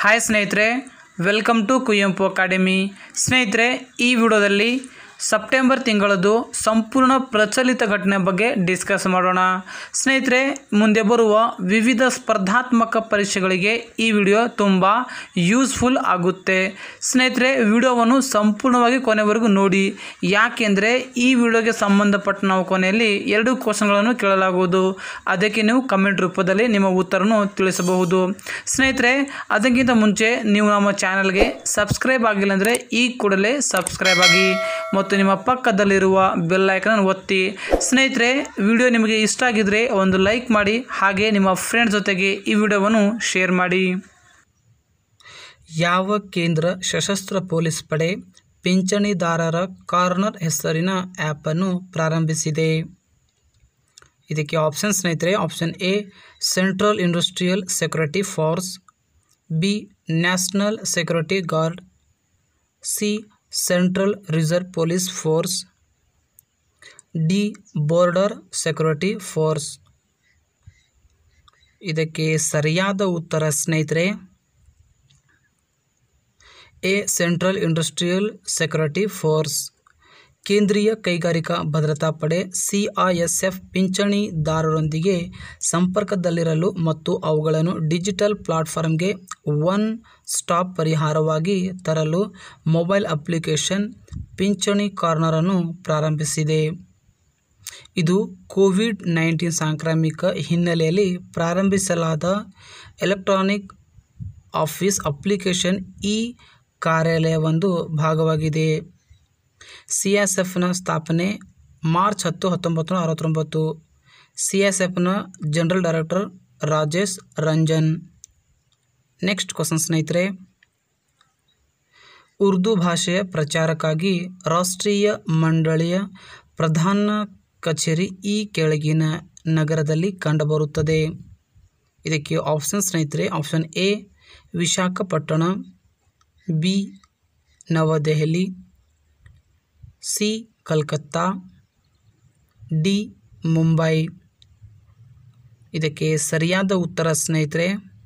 hi ಸ್ನೇಹಿತರೆ welcome to Kuvempu academy ಸ್ನೇಹಿತರೆ ಈ ವಿಡಿಯೋದಲ್ಲಿ ಸೆಪ್ಟೆಂಬರ್ ತಿಂಗಳದ್ದು ಸಂಪೂರ್ಣ ಪ್ರಚಲಿತ ಘಟನೆ ಬಗ್ಗೆ ಡಿಸ್ಕಸ್ ಮಾಡೋಣ ಸ್ನೇಹಿತರೆ ಮುಂದೆ ಬರುವ ವಿವಿಧ ಸ್ಪರ್ಧಾತ್ಮಕ ಪರೀಕ್ಷೆಗಳಿಗೆ ಈ ವಿಡಿಯೋ ತುಂಬ ಯೂಸ್ಫುಲ್ ಆಗುತ್ತೆ ಸ್ನೇಹಿತರೆ ವಿಡಿಯೋವನ್ನು ಸಂಪೂರ್ಣವಾಗಿ ಕೊನೆವರೆಗೂ ನೋಡಿ ಯಾಕೆಂದರೆ ಈ ವಿಡಿಯೋಗೆ ಸಂಬಂಧಪಟ್ಟ ನಾವು ಕೊನೆಯಲ್ಲಿ ಎರಡು ಕ್ವಶನ್ಗಳನ್ನು ಕೇಳಲಾಗುವುದು ಅದಕ್ಕೆ ನೀವು ಕಮೆಂಟ್ ರೂಪದಲ್ಲಿ ನಿಮ್ಮ ಉತ್ತರವನ್ನು ತಿಳಿಸಬಹುದು ಸ್ನೇಹಿತರೆ ಅದಕ್ಕಿಂತ ಮುಂಚೆ ನೀವು ನಮ್ಮ ಚಾನಲ್ಗೆ ಸಬ್ಸ್ಕ್ರೈಬ್ ಆಗಿಲ್ಲ ಅಂದರೆ ಈ ಕೂಡಲೇ ಸಬ್ಸ್ಕ್ರೈಬ್ ಆಗಿ ಮತ್ತು ನಿಮ್ಮ ಪಕ್ಕದಲ್ಲಿರುವ ಬೆಲ್ ಐಕನ್ ಒತ್ತಿ ಸ್ನೇಹಿತರೆ ವಿಡಿಯೋ ನಿಮಗೆ ಇಷ್ಟ ಆಗಿದ್ರೆ ಒಂದು ಲೈಕ್ ಮಾಡಿ ಹಾಗೆ ನಿಮ್ಮ ಫ್ರೆಂಡ್ಸ್ ಜೊತೆಗೆ ಈ ವಿಡಿಯೋವನ್ನು ಶೇರ್ ಮಾಡಿ ಯಾವ ಕೇಂದ್ರ ಸಶಸ್ತ್ರ ಪೊಲೀಸ್ ಪಡೆ ಪಿಂಚಣಿದಾರರ ಕಾರ್ನರ್ ಹೆಸರಿನ ಆ್ಯಪನ್ನು ಪ್ರಾರಂಭಿಸಿದೆ ಇದಕ್ಕೆ ಆಪ್ಷನ್ ಸ್ನೇಹಿತರೆ option A central industrial security force B national security guard C central reserve police force D border security force ಇದಕ್ಕೆ ಸರಿಯಾದ ಉತ್ತರ ಸ್ನೇಹಿತರೆ A central industrial security force ಕೇಂದ್ರೀಯ ಕೈಗಾರಿಕಾ ಭದ್ರತಾ ಪಡೆ ಸಿಐಎಸ್ಎಫ್ ಪಿಂಚಣಿದಾರರೊಂದಿಗೆ ಸಂಪರ್ಕದಲ್ಲಿರಲು ಮತ್ತು ಅವುಗಳನ್ನು ಡಿಜಿಟಲ್ ಪ್ಲಾಟ್ಫಾರ್ಮ್ಗೆ ಒನ್ ಸ್ಟಾಪ್ ಪರಿಹಾರವಾಗಿ ತರಲು ಮೊಬೈಲ್ ಅಪ್ಲಿಕೇಶನ್ ಪಿಂಚಣಿ ಕಾರ್ನರನ್ನು ಪ್ರಾರಂಭಿಸಿದೆ ಇದು ಕೋವಿಡ್ ನೈನ್ಟೀನ್ ಸಾಂಕ್ರಾಮಿಕ ಹಿನ್ನೆಲೆಯಲ್ಲಿ ಪ್ರಾರಂಭಿಸಲಾದ ಎಲೆಕ್ಟ್ರಾನಿಕ್ ಆಫೀಸ್ ಅಪ್ಲಿಕೇಶನ್ ಈ ಕಾರ್ಯಾಲಯ ಒಂದು ಭಾಗವಾಗಿದೆ ಸಿ ಎಸ್ ಎಫ್ನ ಸ್ಥಾಪನೆ ಮಾರ್ಚ್ ಹತ್ತು ಹತ್ತೊಂಬತ್ತು ನೂರ ಅರವತ್ತೊಂಬತ್ತು ಸಿ ಎಸ್ ಎಫ್ನ general director Rajesh Ranjan next question ಸ್ನೇಹಿತರೆ ಉರ್ದು ಭಾಷೆಯ ಪ್ರಚಾರಕ್ಕಾಗಿ ರಾಷ್ಟ್ರೀಯ ಮಂಡಳಿಯ ಪ್ರಧಾನ ಕಚೇರಿ ಈ ಕೆಳಗಿನ ನಗರದಲ್ಲಿ ಕಂಡುಬರುತ್ತದೆ ಇದಕ್ಕೆ ಆಪ್ಷನ್ ಸ್ನೇಹಿತರೆ option A Visakhapatnam B Navadehali C Calcutta D Mumbai ಇದಕ್ಕೆ ಸರಿಯಾದ ಉತ್ತರ ಸ್ನೇಹಿತರೆ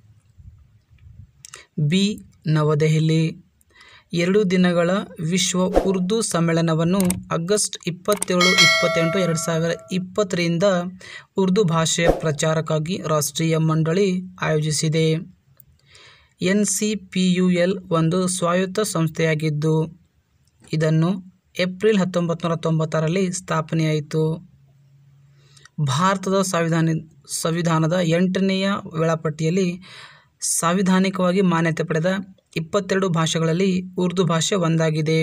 ಬಿ ನವದೆಹಲಿ ಎರಡು ದಿನಗಳ ವಿಶ್ವ ಉರ್ದು ಸಮ್ಮೇಳನವನ್ನು ಆಗಸ್ಟ್ ಇಪ್ಪತ್ತೇಳು ಇಪ್ಪತ್ತೆಂಟು ಎರಡು ಸಾವಿರ ಇಪ್ಪತ್ತರಿಂದ ಉರ್ದು ಭಾಷೆಯ ಪ್ರಚಾರಕ್ಕಾಗಿ ರಾಷ್ಟ್ರೀಯ ಮಂಡಳಿ ಆಯೋಜಿಸಿದೆ N C P U L ಒಂದು ಸ್ವಾಯತ್ತ ಸಂಸ್ಥೆಯಾಗಿದ್ದು ಇದನ್ನು ಏಪ್ರಿಲ್ ಹತ್ತೊಂಬತ್ತು ನೂರ ತೊಂಬತ್ತರಲ್ಲಿ ಸ್ಥಾಪನೆಯಾಯಿತು ಭಾರತದ ಸಂವಿಧಾನ ಸಂವಿಧಾನದ ಎಂಟನೆಯ ವೇಳಾಪಟ್ಟಿಯಲ್ಲಿ ಸಾಂವಿಧಾನಿಕವಾಗಿ ಮಾನ್ಯತೆ ಪಡೆದ ಇಪ್ಪತ್ತೆರಡು ಭಾಷೆಗಳಲ್ಲಿ ಉರ್ದು ಭಾಷೆ ಒಂದಾಗಿದೆ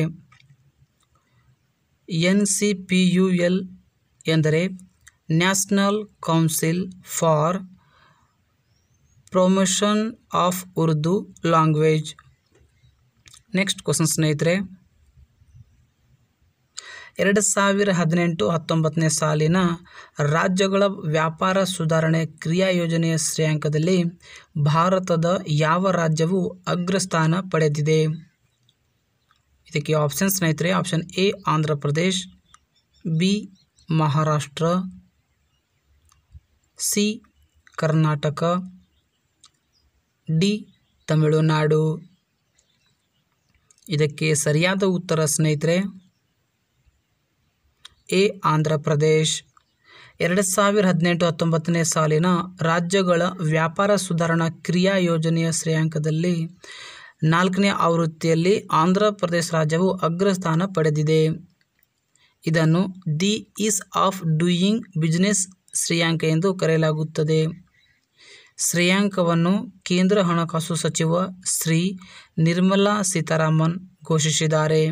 N C P U L ಎಂದರೆ national council for promotion of Urdu language next question ಸ್ನೇಹಿತರೆ ಎರಡು ಸಾವಿರ ಹದಿನೆಂಟು ಹತ್ತೊಂಬತ್ತನೇ ಸಾಲಿನ ರಾಜ್ಯಗಳ ವ್ಯಾಪಾರ ಸುಧಾರಣೆ ಕ್ರಿಯಾ ಯೋಜನೆಯ ಶ್ರೇಯಾಂಕದಲ್ಲಿ ಭಾರತದ ಯಾವ ರಾಜ್ಯವು ಅಗ್ರಸ್ಥಾನ ಪಡೆದಿದೆ ಇದಕ್ಕೆ ಆಪ್ಷನ್ ಸ್ನೇಹಿತರೆ option A Andhra Pradesh B Maharashtra C Karnataka D Tamil Nadu ಇದಕ್ಕೆ ಸರಿಯಾದ ಉತ್ತರ ಸ್ನೇಹಿತರೆ ಎ ಆಂಧ್ರ ಪ್ರದೇಶ್ ಎರಡು ಸಾವಿರ ಹದಿನೆಂಟು ಹತ್ತೊಂಬತ್ತನೇ ಸಾಲಿನ ರಾಜ್ಯಗಳ ವ್ಯಾಪಾರ ಸುಧಾರಣಾ ಕ್ರಿಯಾ ಯೋಜನೆಯ ಶ್ರೇಯಾಂಕದಲ್ಲಿ ನಾಲ್ಕನೇ ಆವೃತ್ತಿಯಲ್ಲಿ ಆಂಧ್ರ ಪ್ರದೇಶ ರಾಜ್ಯವು ಅಗ್ರಸ್ಥಾನ ಪಡೆದಿದೆ ಇದನ್ನು the ease of doing business ಶ್ರೇಯಾಂಕ ಎಂದು ಕರೆಯಲಾಗುತ್ತದೆ ಶ್ರೇಯಾಂಕವನ್ನು ಕೇಂದ್ರ ಹಣಕಾಸು ಸಚಿವ ಶ್ರೀ ನಿರ್ಮಲಾ ಸೀತಾರಾಮನ್ ಘೋಷಿಸಿದ್ದಾರೆ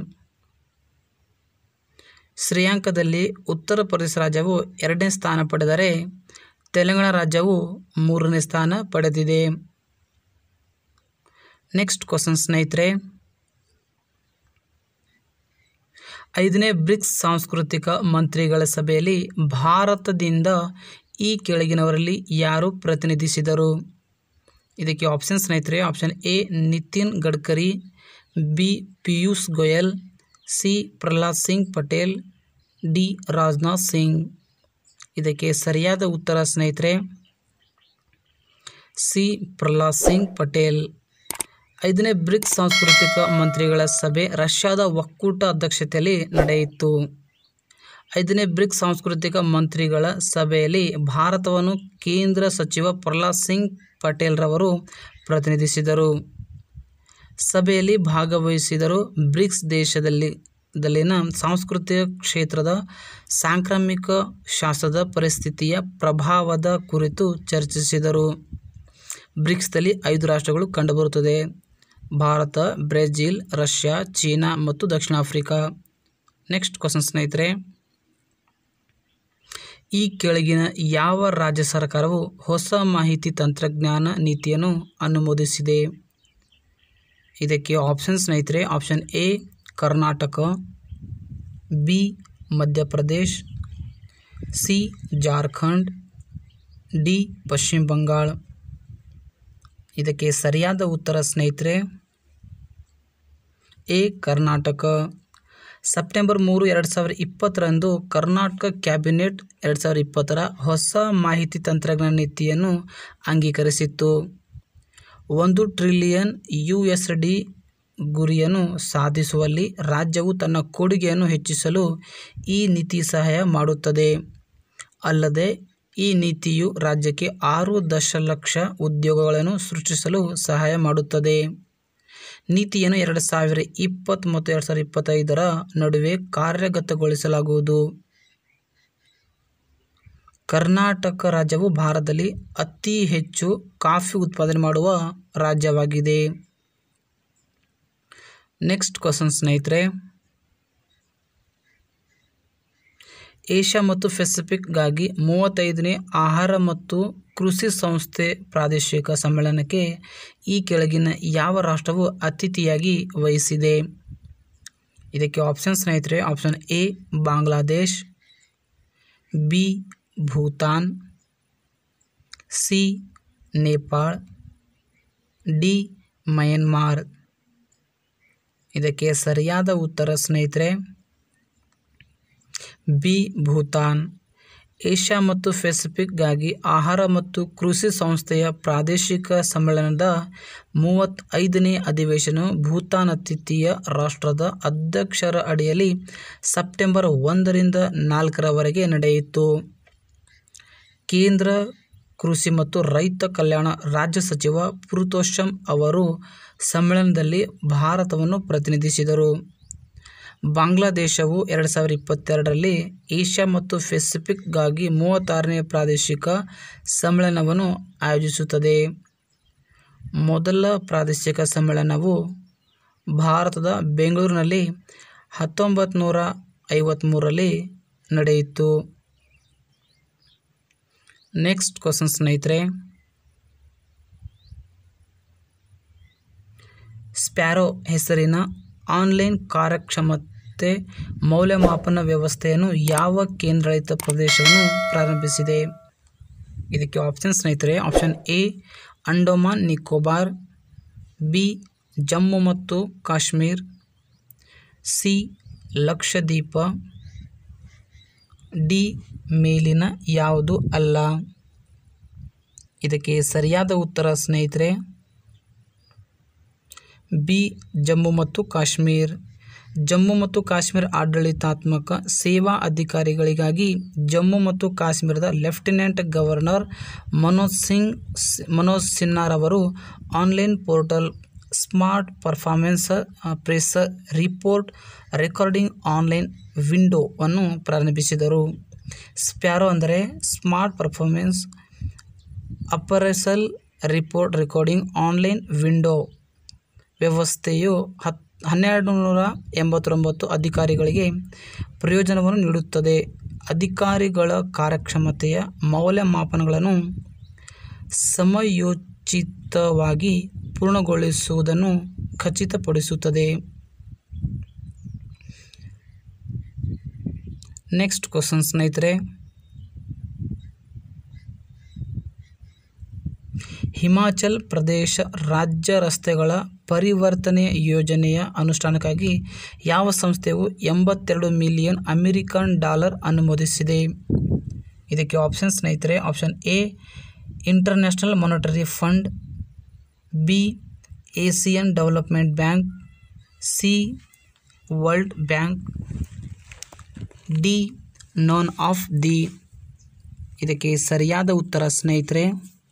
ಶ್ರೇಯಾಂಕದಲ್ಲಿ ಉತ್ತರ ಪ್ರದೇಶ ರಾಜ್ಯವು ಎರಡನೇ ಸ್ಥಾನ ಪಡೆದರೆ ತೆಲಂಗಾಣ ರಾಜ್ಯವು ಮೂರನೇ ಸ್ಥಾನ ಪಡೆದಿದೆ ನೆಕ್ಸ್ಟ್ ಕ್ವಶನ್ ಸ್ನೇಹಿತರೆ ಐದನೇ ಬ್ರಿಕ್ಸ್ ಸಾಂಸ್ಕೃತಿಕ ಮಂತ್ರಿಗಳ ಸಭೆಯಲ್ಲಿ ಭಾರತದಿಂದ ಈ ಕೆಳಗಿನವರಲ್ಲಿ ಯಾರು ಪ್ರತಿನಿಧಿಸಿದರು ಇದಕ್ಕೆ ಆಪ್ಷನ್ ಸ್ನೇಹಿತರೆ option A Nitin Gadkari B Piyush Goyal C Prahlad Singh Patel D Rajnath Singh ಇದಕ್ಕೆ ಸರಿಯಾದ ಉತ್ತರ ಸ್ನೇಹಿತರೆ ಸಿ ಪ್ರಹ್ಲಾದ್ ಸಿಂಗ್ ಪಟೇಲ್ ಐದನೇ ಬ್ರಿಕ್ಸ್ ಸಾಂಸ್ಕೃತಿಕ ಮಂತ್ರಿಗಳ ಸಭೆ ರಷ್ಯಾದ ಒಕ್ಕೂಟ ಅಧ್ಯಕ್ಷತೆಯಲ್ಲಿ ನಡೆಯಿತು ಐದನೇ ಬ್ರಿಕ್ಸ್ ಸಾಂಸ್ಕೃತಿಕ ಮಂತ್ರಿಗಳ ಸಭೆಯಲ್ಲಿ ಭಾರತವನ್ನು ಕೇಂದ್ರ ಸಚಿವ ಪ್ರಹ್ಲಾದ್ ಸಿಂಗ್ ಪಟೇಲ್ರವರು ಪ್ರತಿನಿಧಿಸಿದರು ಸಭೆಯಲ್ಲಿ ಭಾಗವಹಿಸಿದರು ಬ್ರಿಕ್ಸ್ ದೇಶದಲ್ಲಿ ದಲ್ಲಿನ ಸಾಂಸ್ಕೃತಿಕ ಕ್ಷೇತ್ರದ ಸಾಂಕ್ರಾಮಿಕ ಶಾಸ್ತ್ರದ ಪರಿಸ್ಥಿತಿಯ ಪ್ರಭಾವದ ಕುರಿತು ಚರ್ಚಿಸಿದರು ಬ್ರಿಕ್ಸ್ದಲ್ಲಿ ಐದು ರಾಷ್ಟ್ರಗಳು ಕಂಡುಬರುತ್ತದೆ ಭಾರತ ಬ್ರೆಜಿಲ್ ರಷ್ಯಾ ಚೀನಾ ಮತ್ತು ದಕ್ಷಿಣ ಆಫ್ರಿಕಾ ನೆಕ್ಸ್ಟ್ ಕ್ವಶನ್ ಸ್ನೇಹಿತರೆ ಈ ಕೆಳಗಿನ ಯಾವ ರಾಜ್ಯ ಸರ್ಕಾರವು ಹೊಸ ಮಾಹಿತಿ ತಂತ್ರಜ್ಞಾನ ನೀತಿಯನ್ನು ಅನುಮೋದಿಸಿದೆ ಇದಕ್ಕೆ ಆಪ್ಷನ್ ಸ್ನೇಹಿತರೆ option A Karnataka B Madhya Pradesh C Jharkhand D Pashchima Bangala ಇದಕ್ಕೆ ಸರಿಯಾದ ಉತ್ತರ ಸ್ನೇಹಿತರೆ ಎ ಕರ್ನಾಟಕ ಸೆಪ್ಟೆಂಬರ್ ಮೂರು ಎರಡು ಸಾವಿರದ ಇಪ್ಪತ್ತರಂದು ಕರ್ನಾಟಕ ಕ್ಯಾಬಿನೆಟ್ ಎರಡು ಸಾವಿರದ ಇಪ್ಪತ್ತರ ಹೊಸ ಮಾಹಿತಿ ತಂತ್ರಜ್ಞಾನ ನೀತಿಯನ್ನು ಅಂಗೀಕರಿಸಿತ್ತು ಒಂದು ಟ್ರಿಲಿಯನ್ ಯು ಎಸ್ ಡಿ ಗುರಿಯನ್ನು ಸಾಧಿಸುವಲ್ಲಿ ರಾಜ್ಯವು ತನ್ನ ಕೊಡುಗೆಯನ್ನು ಹೆಚ್ಚಿಸಲು ಈ ನೀತಿ ಸಹಾಯ ಮಾಡುತ್ತದೆ ಅಲ್ಲದೆ ಈ ನೀತಿಯು ರಾಜ್ಯಕ್ಕೆ ಆರು ದಶಲಕ್ಷ ಉದ್ಯೋಗಗಳನ್ನು ಸೃಷ್ಟಿಸಲು ಸಹಾಯ ಮಾಡುತ್ತದೆ ನೀತಿಯನ್ನು ಎರಡು ಸಾವಿರ ಇಪ್ಪತ್ತು ಮತ್ತು ಎರಡು ಸಾವಿರದ ಇಪ್ಪತ್ತೈದರ ನಡುವೆ ಕಾರ್ಯಗತಗೊಳಿಸಲಾಗುವುದು ಕರ್ನಾಟಕ ರಾಜ್ಯವು ಭಾರತದಲ್ಲಿ ಅತಿ ಹೆಚ್ಚು ಕಾಫಿ ಉತ್ಪಾದನೆ ಮಾಡುವ ರಾಜ್ಯವಾಗಿದೆ ನೆಕ್ಸ್ಟ್ ಕ್ವಶನ್ ಸ್ನೇಹಿತರೆ ಏಷ್ಯಾ ಮತ್ತು ಪೆಸಿಫಿಕ್ಗಾಗಿ ಮೂವತ್ತೈದನೇ ಆಹಾರ ಮತ್ತು ಕೃಷಿ ಸಂಸ್ಥೆ ಪ್ರಾದೇಶಿಕ ಸಮ್ಮೇಳನಕ್ಕೆ ಈ ಕೆಳಗಿನ ಯಾವ ರಾಷ್ಟ್ರವು ಅತಿಥಿಯಾಗಿ ವಹಿಸಿದೆ ಇದಕ್ಕೆ ಆಪ್ಷನ್ ಸ್ನೇಹಿತರೆ option A Bangladesh B Bhutan C Nepal D Myanmar ಇದಕ್ಕೆ ಸರಿಯಾದ ಉತ್ತರ ಸ್ನೇಹಿತರೆ ಬಿ ಭೂತಾನ್ ಏಷ್ಯಾ ಮತ್ತು ಪೆಸಿಫಿಕ್ಗಾಗಿ ಆಹಾರ ಮತ್ತು ಕೃಷಿ ಸಂಸ್ಥೆಯ ಪ್ರಾದೇಶಿಕ ಸಮ್ಮೇಳನದ ಮೂವತ್ತೈದನೇ ಅಧಿವೇಶನವು ಭೂತಾನ್ ಅತಿಥಿಯ ರಾಷ್ಟ್ರದ ಅಧ್ಯಕ್ಷರ ಅಡಿಯಲ್ಲಿ ಸೆಪ್ಟೆಂಬರ್ ಒಂದರಿಂದ ನಾಲ್ಕರವರೆಗೆ ನಡೆಯಿತು ಕೇಂದ್ರ ಕೃಷಿ ಮತ್ತು ರೈತ ಕಲ್ಯಾಣ ರಾಜ್ಯ ಸಚಿವ ಪುರುಷೋತ್ತಮ್ ಅವರು ಸಮ್ಮೇಳನದಲ್ಲಿ ಭಾರತವನ್ನು ಪ್ರತಿನಿಧಿಸಿದರು ಬಾಂಗ್ಲಾದೇಶವು ಎರಡು ಸಾವಿರದ ಇಪ್ಪತ್ತೆರಡರಲ್ಲಿ ಏಷ್ಯಾ ಮತ್ತು ಪೆಸಿಫಿಕ್ಗಾಗಿ ಮೂವತ್ತಾರನೇ ಪ್ರಾದೇಶಿಕ ಸಮ್ಮೇಳನವನ್ನು ಆಯೋಜಿಸುತ್ತದೆ ಮೊದಲ ಪ್ರಾದೇಶಿಕ ಸಮ್ಮೇಳನವು ಭಾರತದ ಬೆಂಗಳೂರಿನಲ್ಲಿ ಹತ್ತೊಂಬತ್ತು ನೂರ ಐವತ್ತ್ಮೂರರಲ್ಲಿ ನಡೆಯಿತು ನೆಕ್ಸ್ಟ್ ಕ್ವಶನ್ ಸ್ನೇಹಿತರೆ ಸ್ಪ್ಯಾರೋ ಹೆಸರಿನ ಆನ್ಲೈನ್ ಕಾರ್ಯಕ್ಷಮತೆ ಮೌಲ್ಯಮಾಪನ ವ್ಯವಸ್ಥೆಯನ್ನು ಯಾವ ಕೇಂದ್ರಾಡಳಿತ ಪ್ರದೇಶವನ್ನು ಪ್ರಾರಂಭಿಸಿದೆ ಇದಕ್ಕೆ ಆಪ್ಷನ್ ಸ್ನೇಹಿತರೆ option A Andaman Nicobar B Jammu ಮತ್ತು ಕಾಶ್ಮೀರ್ ಸಿ ಲಕ್ಷದ್ವೀಪ ಡಿ ಮೇಲಿನ ಯಾವುದು ಅಲ್ಲ ಇದಕ್ಕೆ ಸರಿಯಾದ ಉತ್ತರ ಸ್ನೇಹಿತರೆ ಬಿ ಜಮ್ಮು ಮತ್ತು ಕಾಶ್ಮೀರ್ ಜಮ್ಮು ಮತ್ತು ಕಾಶ್ಮೀರ ಆಡಳಿತಾತ್ಮಕ ಸೇವಾ ಅಧಿಕಾರಿಗಳಿಗಾಗಿ ಜಮ್ಮು ಮತ್ತು ಕಾಶ್ಮೀರದ ಲೆಫ್ಟಿನೆಂಟ್ ಗವರ್ನರ್ ಮನೋಜ್ ಸಿಂಗ್ ಮನೋಜ್ ಸಿನ್ಹಾರವರು online portal smart performance press report recording online ವಿಂಡೋವನ್ನು ಪ್ರಾರಂಭಿಸಿದರು ಸ್ಪ್ಯಾರೋ ಅಂದರೆ smart performance appraisal report recording online window ವ್ಯವಸ್ಥೆಯು ಹತ್ ಹನ್ನೆರಡು ನೂರ ಎಂಬತ್ತೊಂಬತ್ತು ಅಧಿಕಾರಿಗಳಿಗೆ ಪ್ರಯೋಜನವನ್ನು ನೀಡುತ್ತದೆ ಅಧಿಕಾರಿಗಳ ಕಾರ್ಯಕ್ಷಮತೆಯ ಮೌಲ್ಯಮಾಪನಗಳನ್ನು ಸಮಯೋಚಿತವಾಗಿ ಪೂರ್ಣಗೊಳಿಸುವುದನ್ನು ಖಚಿತಪಡಿಸುತ್ತದೆ ನೆಕ್ಸ್ಟ್ ಕ್ವಶನ್ ಸ್ನೇಹಿತರೆ ಹಿಮಾಚಲ್ ಪ್ರದೇಶ ರಾಜ್ಯ ರಸ್ತೆಗಳ ಪರಿವರ್ತನೆ ಯೋಜನೆಯ ಅನುಷ್ಠಾನಕ್ಕಾಗಿ ಯಾವ ಸಂಸ್ಥೆಯು ಎಂಬತ್ತೆರಡು ಮಿಲಿಯನ್ ಅಮೆರಿಕನ್ ಡಾಲರ್ ಅನುಮೋದಿಸಿದೆ ಇದಕ್ಕೆ ಆಪ್ಷನ್ ಸ್ನೇಹಿತರೆ option A international monetary fund B Asian development bank C world bank D none of the ಇದಕ್ಕೆ ಸರಿಯಾದ ಉತ್ತರ ಸ್ನೇಹಿತರೆ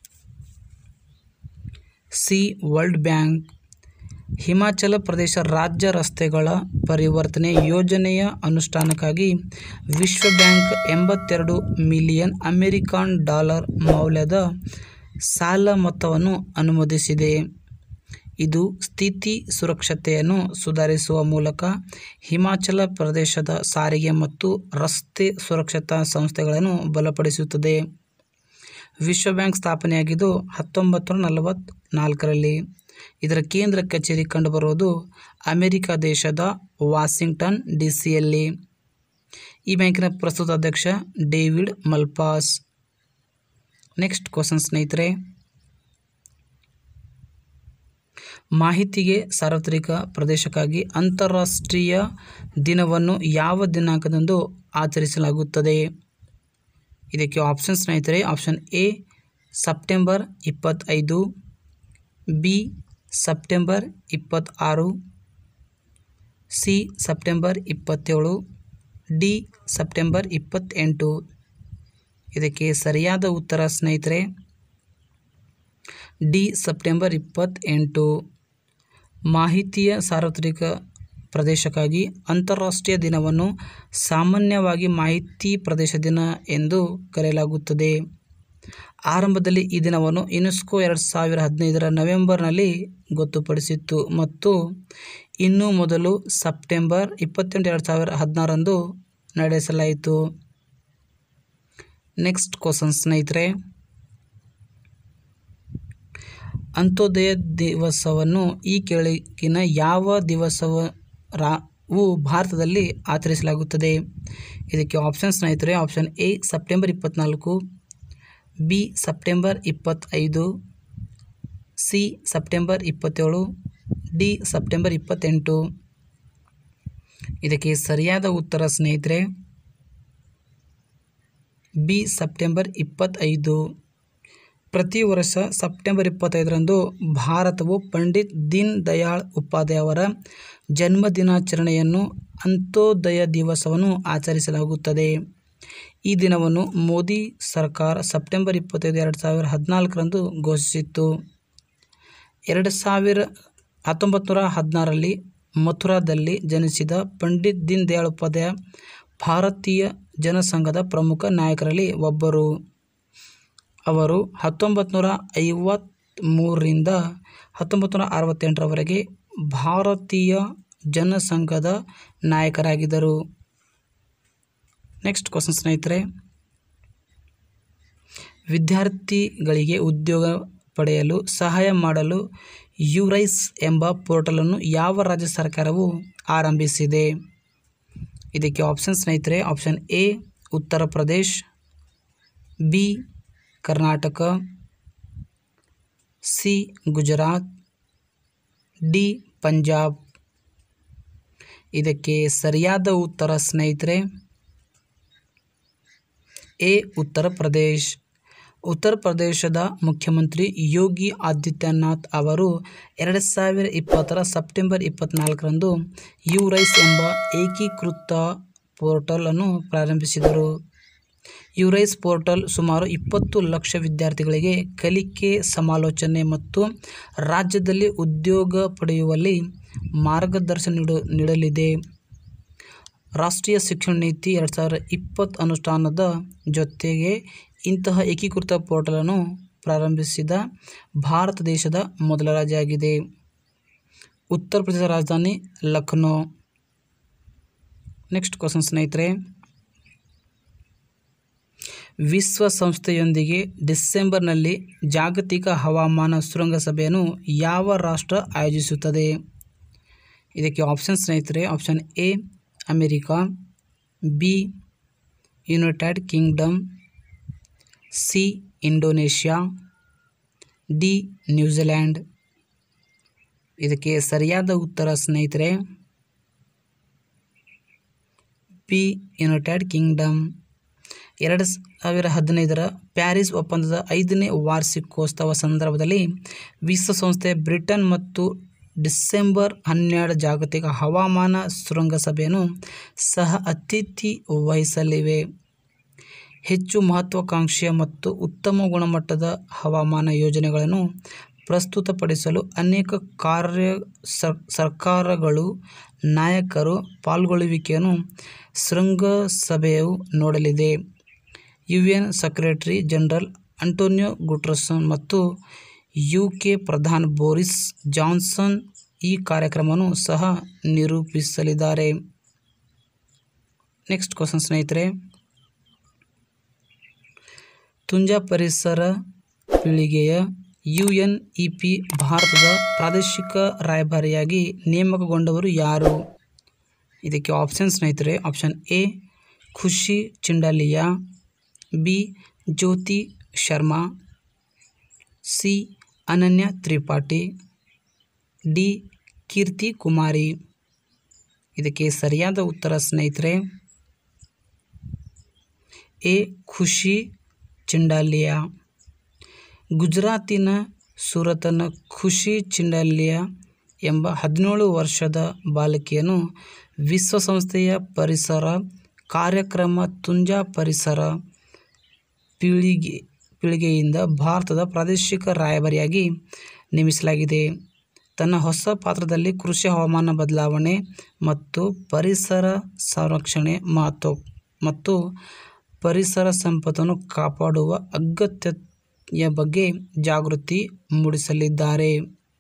ಸಿ ವರ್ಲ್ಡ್ ಬ್ಯಾಂಕ್ ಹಿಮಾಚಲ ಪ್ರದೇಶ ರಾಜ್ಯ ರಸ್ತೆಗಳ ಪರಿವರ್ತನೆ ಯೋಜನೆಯ ಅನುಷ್ಠಾನಕ್ಕಾಗಿ ವಿಶ್ವ ಬ್ಯಾಂಕ್ ಎಂಬತ್ತೆರಡು ಮಿಲಿಯನ್ ಅಮೆರಿಕನ್ ಡಾಲರ್ ಮೌಲ್ಯದ ಸಾಲ ಮೊತ್ತವನ್ನು ಅನುಮೋದಿಸಿದೆ ಇದು ಸ್ಥಿತಿ ಸುರಕ್ಷತೆಯನ್ನು ಸುಧಾರಿಸುವ ಮೂಲಕ ಹಿಮಾಚಲ ಪ್ರದೇಶದ ಸಾರಿಗೆ ಮತ್ತು ರಸ್ತೆ ಸುರಕ್ಷತಾ ಸಂಸ್ಥೆಗಳನ್ನು ಬಲಪಡಿಸುತ್ತದೆ ವಿಶ್ವ ಬ್ಯಾಂಕ್ ಸ್ಥಾಪನೆಯಾಗಿದ್ದು ಹತ್ತೊಂಬತ್ತು ನೂರ ನಲವತ್ತ್ನಾಲ್ಕರಲ್ಲಿ ಇದರ ಕೇಂದ್ರ ಕಚೇರಿ ಕಂಡುಬರುವುದು ಅಮೆರಿಕ ದೇಶದ ವಾಷಿಂಗ್ಟನ್ ಡಿ ಸಿಯಲ್ಲಿ ಈ ಬ್ಯಾಂಕಿನ ಪ್ರಸ್ತುತ ಅಧ್ಯಕ್ಷ ಡೇವಿಡ್ ಮಲ್ಪಾಸ್ ನೆಕ್ಸ್ಟ್ ಕ್ವಶನ್ ಸ್ನೇಹಿತರೆ ಮಾಹಿತಿಗೆ ಸಾರ್ವತ್ರಿಕ ಪ್ರದೇಶಕ್ಕಾಗಿ ಅಂತಾರಾಷ್ಟ್ರೀಯ ದಿನವನ್ನು ಯಾವ ದಿನಾಂಕದಂದು ಆಚರಿಸಲಾಗುತ್ತದೆ ಇದಕ್ಕೆ ಆಪ್ಷನ್ ಸ್ನೇಹಿತರೆ ಆಪ್ಷನ್ ಎ ಸೆಪ್ಟೆಂಬರ್ ಇಪ್ಪತ್ತೈದು ಬಿ ಸೆಪ್ಟೆಂಬರ್ ಇಪ್ಪತ್ತಾರು ಸಿ ಸೆಪ್ಟೆಂಬರ್ ಇಪ್ಪತ್ತೇಳು ಡಿ ಸೆಪ್ಟೆಂಬರ್ ಇಪ್ಪತ್ತೆಂಟು ಇದಕ್ಕೆ ಸರಿಯಾದ ಉತ್ತರ ಸ್ನೇಹಿತರೆ ಡಿ ಸೆಪ್ಟೆಂಬರ್ ಇಪ್ಪತ್ತೆಂಟು ಮಾಹಿತಿಯ ಸಾರ್ವತ್ರಿಕ ಪ್ರದೇಶಕ್ಕಾಗಿ ಅಂತಾರಾಷ್ಟ್ರೀಯ ದಿನವನ್ನು ಸಾಮಾನ್ಯವಾಗಿ ಮಾಹಿತಿ ಪ್ರದೇಶ ದಿನ ಎಂದು ಕರೆಯಲಾಗುತ್ತದೆ ಆರಂಭದಲ್ಲಿ ಈ ದಿನವನ್ನು ಯುನೆಸ್ಕೋ ಎರಡು ಸಾವಿರ ಹದಿನೈದರ ನವೆಂಬರ್ನಲ್ಲಿ ಗೊತ್ತುಪಡಿಸಿತ್ತು ಮತ್ತು ಇನ್ನೂ ಮೊದಲು ಸೆಪ್ಟೆಂಬರ್ ಇಪ್ಪತ್ತೆಂಟು ಎರಡು ಸಾವಿರ ಹದಿನಾರರಂದು ನಡೆಸಲಾಯಿತು ನೆಕ್ಸ್ಟ್ ಕ್ವಶನ್ ಸ್ನೇಹಿತರೆ ಅಂತ್ಯೋದಯ ದಿವಸವನ್ನು ಈ ಕೆಳಗಿನ ಯಾವ ದಿವಸವ ರಾವು ಭಾರತದಲ್ಲಿ ಆಚರಿಸಲಾಗುತ್ತದೆ ಇದಕ್ಕೆ ಆಪ್ಷನ್ ಸ್ನೇಹಿತರೆ ಆಪ್ಷನ್ ಎ ಸೆಪ್ಟೆಂಬರ್ ಇಪ್ಪತ್ತ್ನಾಲ್ಕು ಬಿ ಸೆಪ್ಟೆಂಬರ್ ಇಪ್ಪತ್ತೈದು ಸಿ ಸೆಪ್ಟೆಂಬರ್ ಇಪ್ಪತ್ತೇಳು ಡಿ ಸೆಪ್ಟೆಂಬರ್ ಇಪ್ಪತ್ತೆಂಟು ಇದಕ್ಕೆ ಸರಿಯಾದ ಉತ್ತರ ಸ್ನೇಹಿತರೆ ಬಿ ಸೆಪ್ಟೆಂಬರ್ ಇಪ್ಪತ್ತೈದು ಪ್ರತಿ ವರ್ಷ ಸೆಪ್ಟೆಂಬರ್ ಇಪ್ಪತ್ತೈದರಂದು ಭಾರತವು ಪಂಡಿತ್ ದೀನ್ ದಯಾಳ್ ಉಪಾಧ್ಯಾಯ ಅವರ ಜನ್ಮ ದಿನಾಚರಣೆಯನ್ನು ಅಂತ್ಯೋದಯ ದಿವಸವನ್ನು ಆಚರಿಸಲಾಗುತ್ತದೆ ಈ ದಿನವನ್ನು ಮೋದಿ ಸರ್ಕಾರ ಸೆಪ್ಟೆಂಬರ್ ಇಪ್ಪತ್ತೈದು ಎರಡು ಸಾವಿರ ಹದಿನಾಲ್ಕರಂದು ಘೋಷಿಸಿತ್ತು ಎರಡು ಸಾವಿರ ಹತ್ತೊಂಬತ್ತು ನೂರ ಹದಿನಾರರಲ್ಲಿ ಮಥುರಾದಲ್ಲಿ ಜನಿಸಿದ ಪಂಡಿತ್ ದೀನ್ ದಯಾಳ್ ಉಪಾಧ್ಯಾಯ ಭಾರತೀಯ ಜನಸಂಘದ ಪ್ರಮುಖ ನಾಯಕರಲ್ಲಿ ಒಬ್ಬರು ಅವರು ಹತ್ತೊಂಬತ್ತು ನೂರ ಐವತ್ತ್ಮೂರರಿಂದ ಹತ್ತೊಂಬತ್ತು ನೂರ ಅರವತ್ತೆಂಟರವರೆಗೆ ಭಾರತೀಯ ಜನಸಂಘದ ನಾಯಕರಾಗಿದ್ದರು ನೆಕ್ಸ್ಟ್ ಕ್ವಶನ್ ಸ್ನೇಹಿತರೆ ವಿದ್ಯಾರ್ಥಿಗಳಿಗೆ ಉದ್ಯೋಗ ಪಡೆಯಲು ಸಹಾಯ ಮಾಡಲು ಯುರೈಸ್ ಎಂಬ ಪೋರ್ಟಲನ್ನು ಯಾವ ರಾಜ್ಯ ಸರ್ಕಾರವು ಆರಂಭಿಸಿದೆ ಇದಕ್ಕೆ ಆಪ್ಷನ್ ಸ್ನೇಹಿತರೆ option A Uttar Pradesh B Karnataka C Gujarat D Punjab ಇದಕ್ಕೆ ಸರಿಯಾದ ಉತ್ತರ ಸ್ನೇಹಿತರೆ ಎ ಉತ್ತರ ಪ್ರದೇಶ್ ಉತ್ತರ ಪ್ರದೇಶದ ಮುಖ್ಯಮಂತ್ರಿ ಯೋಗಿ ಆದಿತ್ಯನಾಥ್ ಅವರು ಎರಡು ಸಾವಿರ ಇಪ್ಪತ್ತರ ಸೆಪ್ಟೆಂಬರ್ ಇಪ್ಪತ್ತ್ನಾಲ್ಕರಂದು ಯುರೈಸ್ ಎಂಬ ಏಕೀಕೃತ ಪೋರ್ಟಲನ್ನು ಪ್ರಾರಂಭಿಸಿದರು ಯುರೈಸ್ ಪೋರ್ಟಲ್ ಸುಮಾರು ಇಪ್ಪತ್ತು ಲಕ್ಷ ವಿದ್ಯಾರ್ಥಿಗಳಿಗೆ ಕಲಿಕೆ ಸಮಾಲೋಚನೆ ಮತ್ತು ರಾಜ್ಯದಲ್ಲಿ ಉದ್ಯೋಗ ಪಡೆಯುವಲ್ಲಿ ಮಾರ್ಗದರ್ಶನ ನೀಡು ನೀಡಲಿದೆ ರಾಷ್ಟ್ರೀಯ ಶಿಕ್ಷಣ ನೀತಿ ಎರಡು ಸಾವಿರ ಇಪ್ಪತ್ತು ಅನುಷ್ಠಾನದ ಜೊತೆಗೆ ಇಂತಹ ಏಕೀಕೃತ ಪೋರ್ಟಲನ್ನು ಪ್ರಾರಂಭಿಸಿದ ಭಾರತ ದೇಶದ ಮೊದಲ ರಾಜ್ಯ ಆಗಿದೆ ಉತ್ತರ ಪ್ರದೇಶದ ರಾಜಧಾನಿ ಲಕ್ನೋ ನೆಕ್ಸ್ಟ್ ಕ್ವಶನ್ ಸ್ನೇಹಿತರೆ ವಿಶ್ವಸಂಸ್ಥೆಯೊಂದಿಗೆ ಡಿಸೆಂಬರ್ನಲ್ಲಿ ಜಾಗತಿಕ ಹವಾಮಾನ ಶೃಂಗಸಭೆಯನ್ನು ಯಾವ ರಾಷ್ಟ್ರ ಆಯೋಜಿಸುತ್ತದೆ ಇದಕ್ಕೆ ಆಪ್ಷನ್ ಸ್ನೇಹಿತರೆ option A America B United Kingdom C Indonesia D New Zealand ಇದಕ್ಕೆ ಸರಿಯಾದ ಉತ್ತರ ಸ್ನೇಹಿತರೆ ಬಿ ಯುನೈಟೆಡ್ ಕಿಂಗ್ಡಮ್ ಎರಡು ಸಾವಿರ ಹದಿನೈದರ ಪ್ಯಾರಿಸ್ ಒಪ್ಪಂದದ ಐದನೇ ವಾರ್ಷಿಕೋತ್ಸವ ಸಂದರ್ಭದಲ್ಲಿ ವಿಶ್ವಸಂಸ್ಥೆ ಬ್ರಿಟನ್ ಮತ್ತು ಡಿಸೆಂಬರ್ ಹನ್ನೆರಡು ಜಾಗತಿಕ ಹವಾಮಾನ ಶೃಂಗಸಭೆಯನ್ನು ಸಹ ಅತಿಥಿ ವಹಿಸಲಿವೆ ಹೆಚ್ಚು ಮಹತ್ವಾಕಾಂಕ್ಷೆಯ ಮತ್ತು ಉತ್ತಮ ಗುಣಮಟ್ಟದ ಹವಾಮಾನ ಯೋಜನೆಗಳನ್ನು ಪ್ರಸ್ತುತಪಡಿಸಲು ಅನೇಕ ಕಾರ್ಯ ಸರ್ಕಾರಗಳು ನಾಯಕರು ಪಾಲ್ಗೊಳ್ಳುವಿಕೆಯನ್ನು ಶೃಂಗಸಭೆಯು ನೋಡಲಿದೆ U N secretary general Antonio Guterres ಮತ್ತು ಯು ಕೆ ಪ್ರಧಾನಿ ಬೋರಿಸ್ ಜಾನ್ಸನ್ ಈ ಕಾರ್ಯಕ್ರಮವನ್ನು ಸಹ ನಿರೂಪಿಸಲಿದ್ದಾರೆ ನೆಕ್ಸ್ಟ್ ಕ್ವಶನ್ ಸ್ನೇಹಿತರೆ ತುಂಜಾ ಪರಿಸರ ಪೀಳಿಗೆಯ ಯು ಎನ್ ಇ ಪಿ ಭಾರತದ ಪ್ರಾದೇಶಿಕ ರಾಯಭಾರಿಯಾಗಿ ನೇಮಕಗೊಂಡವರು ಯಾರು ಇದಕ್ಕೆ ಆಪ್ಷನ್ ಸ್ನೇಹಿತರೆ option A Khushi Chindalia B Jyoti Sharma C Ananya Tripathi D ಕೀರ್ತಿ ಕುಮಾರಿ ಇದಕ್ಕೆ ಸರಿಯಾದ ಉತ್ತರ ಸ್ನೇಹಿತರೆ ಎ ಖುಷಿ ಚಿಂಡಾಲಿಯಾ ಗುಜರಾತಿನ ಸೂರತನ ಖುಷಿ ಚಿಂಡಾಲಿಯಾ ಎಂಬ ಹದಿನೇಳು ವರ್ಷದ ಬಾಲಕಿಯನ್ನು ವಿಶ್ವಸಂಸ್ಥೆಯ ಪರಿಸರ ಕಾರ್ಯಕ್ರಮ ತುಂಜಾ ಪರಿಸರ ಪೀಳಿಗೆ ಪೀಳಿಗೆಯಿಂದ ಭಾರತದ ಪ್ರಾದೇಶಿಕ ರಾಯಭಾರಿಯಾಗಿ ನೇಮಿಸಲಾಗಿದೆ ತನ್ನ ಹೊಸ ಪಾತ್ರದಲ್ಲಿ ಕೃಷಿ ಹವಾಮಾನ ಬದಲಾವಣೆ ಮತ್ತು ಪರಿಸರ ಸಂರಕ್ಷಣೆ ಮಹತ್ವ ಮತ್ತು ಪರಿಸರ ಸಂಪತ್ತನ್ನು ಕಾಪಾಡುವ ಅಗತ್ಯತೆಯ ಬಗ್ಗೆ ಜಾಗೃತಿ ಮೂಡಿಸಲಿದ್ದಾರೆ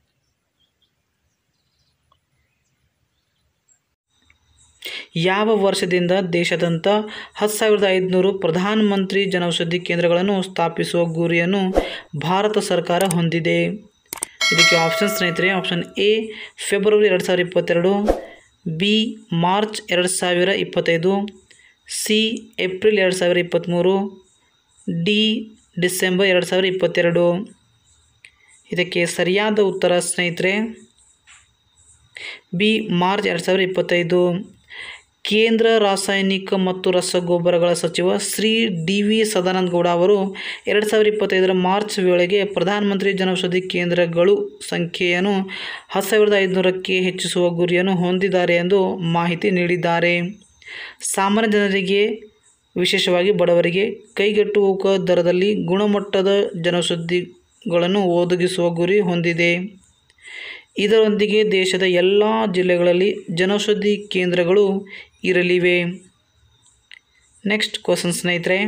ಯಾವ ವರ್ಷದಿಂದ ದೇಶಾದ್ಯಂತ ಹತ್ತು ಸಾವಿರದ ಐದುನೂರು ಪ್ರಧಾನಮಂತ್ರಿ ಜನೌಷಧಿ ಕೇಂದ್ರಗಳನ್ನು ಸ್ಥಾಪಿಸುವ ಗುರಿಯನ್ನು ಭಾರತ ಸರ್ಕಾರ ಹೊಂದಿದೆ ಇದಕ್ಕೆ ಆಪ್ಷನ್ ಸ್ನೇಹಿತರೆ ಆಪ್ಷನ್ ಎ ಫೆಬ್ರವರಿ ಎರಡು ಸಾವಿರದ ಇಪ್ಪತ್ತೆರಡು ಬಿ ಮಾರ್ಚ್ ಎರಡು ಸಾವಿರ ಇಪ್ಪತ್ತೈದು ಸಿ ಏಪ್ರಿಲ್ ಎರಡು ಸಾವಿರ ಇಪ್ಪತ್ತ್ಮೂರು ಡಿ ಡಿಸೆಂಬರ್ ಎರಡು ಸಾವಿರ ಇಪ್ಪತ್ತೆರಡು ಇದಕ್ಕೆ ಸರಿಯಾದ ಉತ್ತರ ಸ್ನೇಹಿತರೆ ಬಿ ಮಾರ್ಚ್ ಎರಡು ಸಾವಿರ ಇಪ್ಪತ್ತೈದು ಕೇಂದ್ರ ರಾಸಾಯನಿಕ ಮತ್ತು ರಸಗೊಬ್ಬರಗಳ ಸಚಿವ ಶ್ರೀ ಡಿ ವಿ ಸದಾನಂದ ಗೌಡ ಅವರು ಎರಡು ಸಾವಿರದ ಇಪ್ಪತ್ತೈದರ ಮಾರ್ಚ್ ವೇಳೆಗೆ ಪ್ರಧಾನಮಂತ್ರಿ ಜನೌಷಧಿ ಕೇಂದ್ರಗಳು ಸಂಖ್ಯೆಯನ್ನು ಹತ್ತು ಸಾವಿರದ ಐದುನೂರಕ್ಕೆ ಹೆಚ್ಚಿಸುವ ಗುರಿಯನ್ನು ಹೊಂದಿದ್ದಾರೆ ಎಂದು ಮಾಹಿತಿ ನೀಡಿದ್ದಾರೆ ಸಾಮಾನ್ಯ ಜನರಿಗೆ ವಿಶೇಷವಾಗಿ ಬಡವರಿಗೆ ಕೈಗೆಟುಕುವ ದರದಲ್ಲಿ ಗುಣಮಟ್ಟದ ಜನೌಷಧಿಗಳನ್ನು ಒದಗಿಸುವ ಗುರಿ ಹೊಂದಿದೆ ಇದರೊಂದಿಗೆ ದೇಶದ ಎಲ್ಲ ಜಿಲ್ಲೆಗಳಲ್ಲಿ ಜನೌಷಧಿ ಕೇಂದ್ರಗಳು ಇರಲಿವೆ ನೆಕ್ಸ್ಟ್ ಕ್ವಶನ್ ಸ್ನೇಹಿತರೆ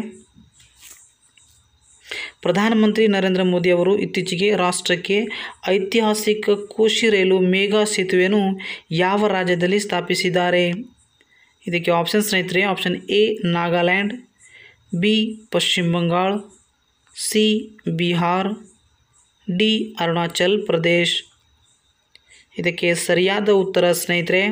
ಪ್ರಧಾನಮಂತ್ರಿ ನರೇಂದ್ರ ಮೋದಿ ಅವರು ಇತ್ತೀಚೆಗೆ ರಾಷ್ಟ್ರಕ್ಕೆ ಐತಿಹಾಸಿಕ ಕೋಶಿ ರೈಲು ಮೇಘಾ ಸೇತುವೆಯನ್ನು ಯಾವ ರಾಜ್ಯದಲ್ಲಿ ಸ್ಥಾಪಿಸಿದ್ದಾರೆ ಇದಕ್ಕೆ ಆಪ್ಷನ್ ಸ್ನೇಹಿತರೆ option A Nagaland B Pashchima Bangala C Bihar D Arunachal Pradesh ಇದಕ್ಕೆ ಸರಿಯಾದ ಉತ್ತರ ಸ್ನೇಹಿತರೆ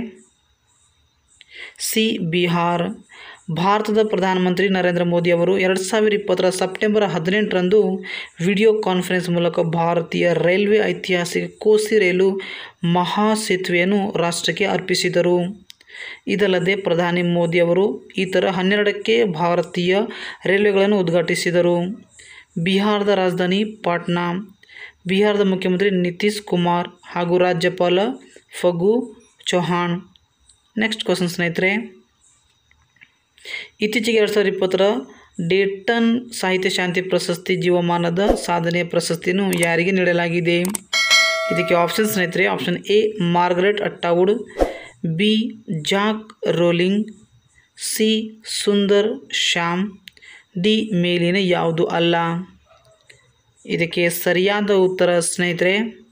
ಸಿ ಬಿಹಾರ್ ಭಾರತದ ಪ್ರಧಾನಮಂತ್ರಿ ನರೇಂದ್ರ ಮೋದಿ ಅವರು ಎರಡು ಸಾವಿರ ಇಪ್ಪತ್ತರ ಸೆಪ್ಟೆಂಬರ್ ಹದಿನೆಂಟರಂದು ವಿಡಿಯೋ ಕಾನ್ಫರೆನ್ಸ್ ಮೂಲಕ ಭಾರತೀಯ ರೈಲ್ವೆ ಐತಿಹಾಸಿಕ ಕೋಸಿ ರೈಲು ಮಹಾ ಸೇತುವೆಯನ್ನು ರಾಷ್ಟ್ರಕ್ಕೆ ಅರ್ಪಿಸಿದರು ಇದಲ್ಲದೆ ಪ್ರಧಾನಿ ಮೋದಿ ಅವರು ಇತರ ಹನ್ನೆರಡಕ್ಕೆ ಭಾರತೀಯ ರೈಲ್ವೆಗಳನ್ನು ಉದ್ಘಾಟಿಸಿದರು ಬಿಹಾರದ ರಾಜಧಾನಿ ಪಾಟ್ನಾ ಬಿಹಾರದ ಮುಖ್ಯಮಂತ್ರಿ ನಿತೀಶ್ ಕುಮಾರ್ ಹಾಗೂ ರಾಜ್ಯಪಾಲ ಫಗು ಚೌಹಾಣ್ ನೆಕ್ಸ್ಟ್ ಕ್ವಶನ್ ಸ್ನೇಹಿತರೆ ಇತ್ತೀಚೆಗೆ ಎರಡು ಸಾವಿರದ ಇಪ್ಪತ್ತರ ಡೇಟನ್ ಸಾಹಿತ್ಯ ಶಾಂತಿ ಪ್ರಶಸ್ತಿ ಜೀವಮಾನದ ಸಾಧನೆಯ ಪ್ರಶಸ್ತಿಯನ್ನು ಯಾರಿಗೆ ನೀಡಲಾಗಿದೆ ಇದಕ್ಕೆ ಆಪ್ಷನ್ ಸ್ನೇಹಿತರೆ option A Margaret Atwood B Jack Rowling C Sundar Shyam D ಮೇಲಿನ ಯಾವುದು ಅಲ್ಲ ಇದಕ್ಕೆ ಸರಿಯಾದ ಉತ್ತರ ಸ್ನೇಹಿತರೆ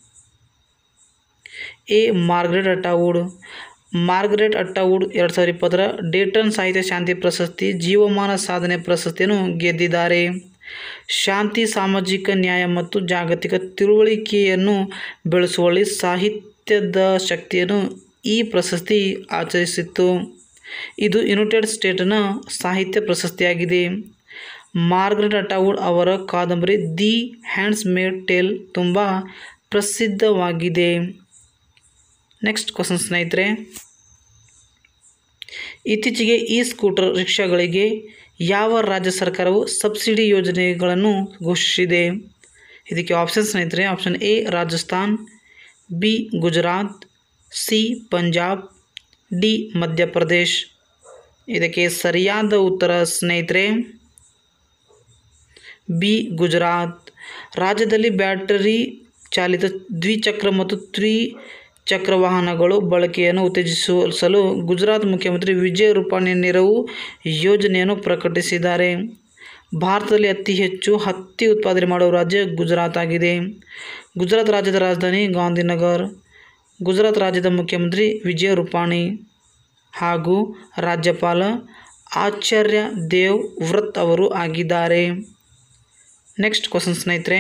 A Margaret Atwood Margaret Atwood ಎರಡು ಸಾವಿರದ ಇಪ್ಪತ್ತರ ಡೇಟನ್ ಸಾಹಿತ್ಯ ಶಾಂತಿ ಪ್ರಶಸ್ತಿ ಜೀವಮಾನ ಸಾಧನೆ ಪ್ರಶಸ್ತಿಯನ್ನು ಗೆದ್ದಿದ್ದಾರೆ ಶಾಂತಿ ಸಾಮಾಜಿಕ ನ್ಯಾಯ ಮತ್ತು ಜಾಗತಿಕ ತಿಳುವಳಿಕೆಯನ್ನು ಬೆಳೆಸುವಲ್ಲಿ ಸಾಹಿತ್ಯದ ಶಕ್ತಿಯನ್ನು ಈ ಪ್ರಶಸ್ತಿ ಆಚರಿಸಿತ್ತು ಇದು ಯುನೈಟೆಡ್ ಸ್ಟೇಟ್ನ ಸಾಹಿತ್ಯ ಪ್ರಶಸ್ತಿಯಾಗಿದೆ ಮಾರ್ಗರೆಟ್ ಅಟ್ಟಾವುಡ್ ಅವರ ಕಾದಂಬರಿ ದಿ ಹ್ಯಾಂಡ್ಸ್ ಮೇಡ್ ಟೇಲ್ ತುಂಬ ಪ್ರಸಿದ್ಧವಾಗಿದೆ ನೆಕ್ಸ್ಟ್ ಕ್ವಶನ್ ಸ್ನೇಹಿತರೆ ಇತ್ತೀಚೆಗೆ ಈ ಸ್ಕೂಟರ್ ರಿಕ್ಷಾಗಳಿಗೆ ಯಾವ ರಾಜ್ಯ ಸರ್ಕಾರವು ಸಬ್ಸಿಡಿ ಯೋಜನೆಗಳನ್ನು ಘೋಷಿಸಿದೆ ಇದಕ್ಕೆ ಆಪ್ಷನ್ ಸ್ನೇಹಿತರೆ option A Rajasthan B Gujarat C Punjab D Madhya Pradesh ಇದಕ್ಕೆ ಸರಿಯಾದ ಉತ್ತರ ಸ್ನೇಹಿತರೆ ಬಿ ಗುಜರಾತ್ ರಾಜ್ಯದಲ್ಲಿ ಬ್ಯಾಟರಿ ಚಾಲಿತ ದ್ವಿಚಕ್ರ ಮತ್ತು ತ್ರಿಚಕ್ರ ವಾಹನಗಳು ಬಳಕೆಯನ್ನು ಉತ್ತೇಜಿಸಲು ಗುಜರಾತ್ ಮುಖ್ಯಮಂತ್ರಿ ವಿಜಯ್ ರೂಪಾಣಿ ನೆರವು ಯೋಜನೆಯನ್ನು ಪ್ರಕಟಿಸಿದ್ದಾರೆ ಭಾರತದಲ್ಲಿ ಅತಿ ಹೆಚ್ಚು ಹತ್ತಿ ಉತ್ಪಾದನೆ ಮಾಡುವ ರಾಜ್ಯ ಗುಜರಾತ್ ಆಗಿದೆ ಗುಜರಾತ್ ರಾಜ್ಯದ ರಾಜಧಾನಿ ಗಾಂಧಿನಗರ್ ಗುಜರಾತ್ ರಾಜ್ಯದ ಮುಖ್ಯಮಂತ್ರಿ ವಿಜಯ್ ರೂಪಾಣಿ ಹಾಗೂ ರಾಜ್ಯಪಾಲ ಆಚಾರ್ಯ ದೇವ್ ವ್ರತ್ ಅವರು ಆಗಿದ್ದಾರೆ ನೆಕ್ಸ್ಟ್ ಕ್ವಶನ್ ಸ್ನೇಹಿತರೆ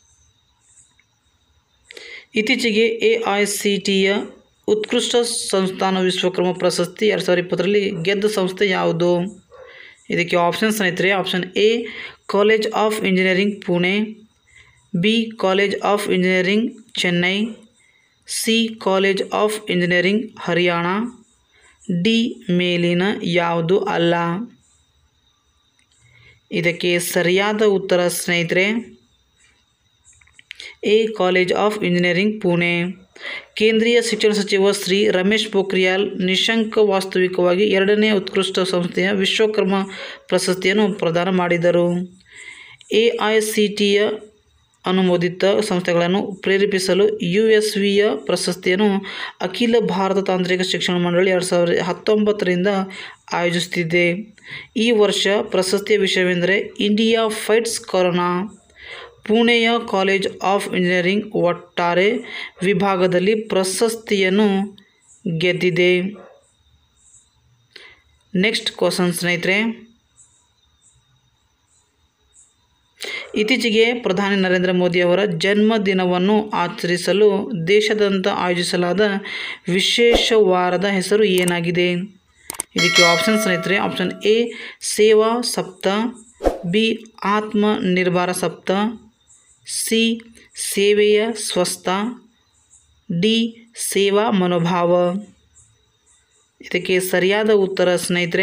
ಇತ್ತೀಚೆಗೆ ಎ ಐ ಸಿ ಟಿಯ ಉತ್ಕೃಷ್ಟ ಸಂಸ್ಥಾನ ವಿಶ್ವಕರ್ಮ ಪ್ರಶಸ್ತಿ ಎರಡು ಸಾವಿರದ ಇಪ್ಪತ್ತರಲ್ಲಿ ಗೆದ್ದ ಸಂಸ್ಥೆ ಯಾವುದು ಇದಕ್ಕೆ ಆಪ್ಷನ್ ಸ್ನೇಹಿತರೆ option A college of engineering Pune B college of engineering Chennai C college of engineering Haryana D ಮೇಲಿನ ಯಾವುದು ಅಲ್ಲ ಇದಕ್ಕೆ ಸರಿಯಾದ ಉತ್ತರ ಸ್ನೇಹಿತರೆ A college of engineering Pune ಕೇಂದ್ರೀಯ ಶಿಕ್ಷಣ ಸಚಿವ ಶ್ರೀ ರಮೇಶ್ ಪೋಖ್ರಿಯಾಲ್ ನಿಶಂಕ ವಾಸ್ತವಿಕವಾಗಿ ಎರಡನೇ ಉತ್ಕೃಷ್ಟ ಸಂಸ್ಥೆಯ ವಿಶ್ವಕರ್ಮ ಪ್ರಶಸ್ತಿಯನ್ನು ಪ್ರದಾನ ಮಾಡಿದರು ಎ ಐ ಸಿ ಟಿಯ ಅನುಮೋದಿತ ಸಂಸ್ಥೆಗಳನ್ನು ಪ್ರೇರೇಪಿಸಲು ಯು ಎಸ್ ವಿಯ ಪ್ರಶಸ್ತಿಯನ್ನು ಅಖಿಲ ಭಾರತ ತಾಂತ್ರಿಕ ಶಿಕ್ಷಣ ಮಂಡಳಿ ಎರಡು ಸಾವಿರದ ಹತ್ತೊಂಬತ್ತರಿಂದ ಆಯೋಜಿಸುತ್ತಿದೆ ಈ ವರ್ಷ ಪ್ರಶಸ್ತಿಯ ವಿಷಯವೆಂದರೆ ಇಂಡಿಯಾ ಫೈಟ್ಸ್ ಕೊರೋನಾ ಪುಣೆಯ ಕಾಲೇಜ್ ಆಫ್ ಇಂಜಿನಿಯರಿಂಗ್ ಒಟ್ಟಾರೆ ವಿಭಾಗದಲ್ಲಿ ಪ್ರಶಸ್ತಿಯನ್ನು ಗೆದ್ದಿದೆ ನೆಕ್ಸ್ಟ್ ಕ್ವಶನ್ ಸ್ನೇಹಿತರೆ ಇತ್ತೀಚೆಗೆ ಪ್ರಧಾನಿ ನರೇಂದ್ರ ಮೋದಿ ಅವರ ಜನ್ಮದಿನವನ್ನು ಆಚರಿಸಲು ದೇಶಾದ್ಯಂತ ಆಯೋಜಿಸಲಾದ ವಿಶೇಷ ವಾರದ ಹೆಸರು ಏನಾಗಿದೆ ಇದಕ್ಕೆ ಆಪ್ಷನ್ ಸ್ನೇಹಿತರೆ ಆಪ್ಷನ್ ಎ ಸೇವಾ ಸಪ್ತ ಬಿ ಆತ್ಮ ನಿರ್ಭರ ಸಪ್ತ ಸಿ ಸೇವೆಯ ಸ್ವಸ್ಥ ಡಿ ಸೇವಾ ಮನೋಭಾವ ಇದಕ್ಕೆ ಸರಿಯಾದ ಉತ್ತರ ಸ್ನೇಹಿತರೆ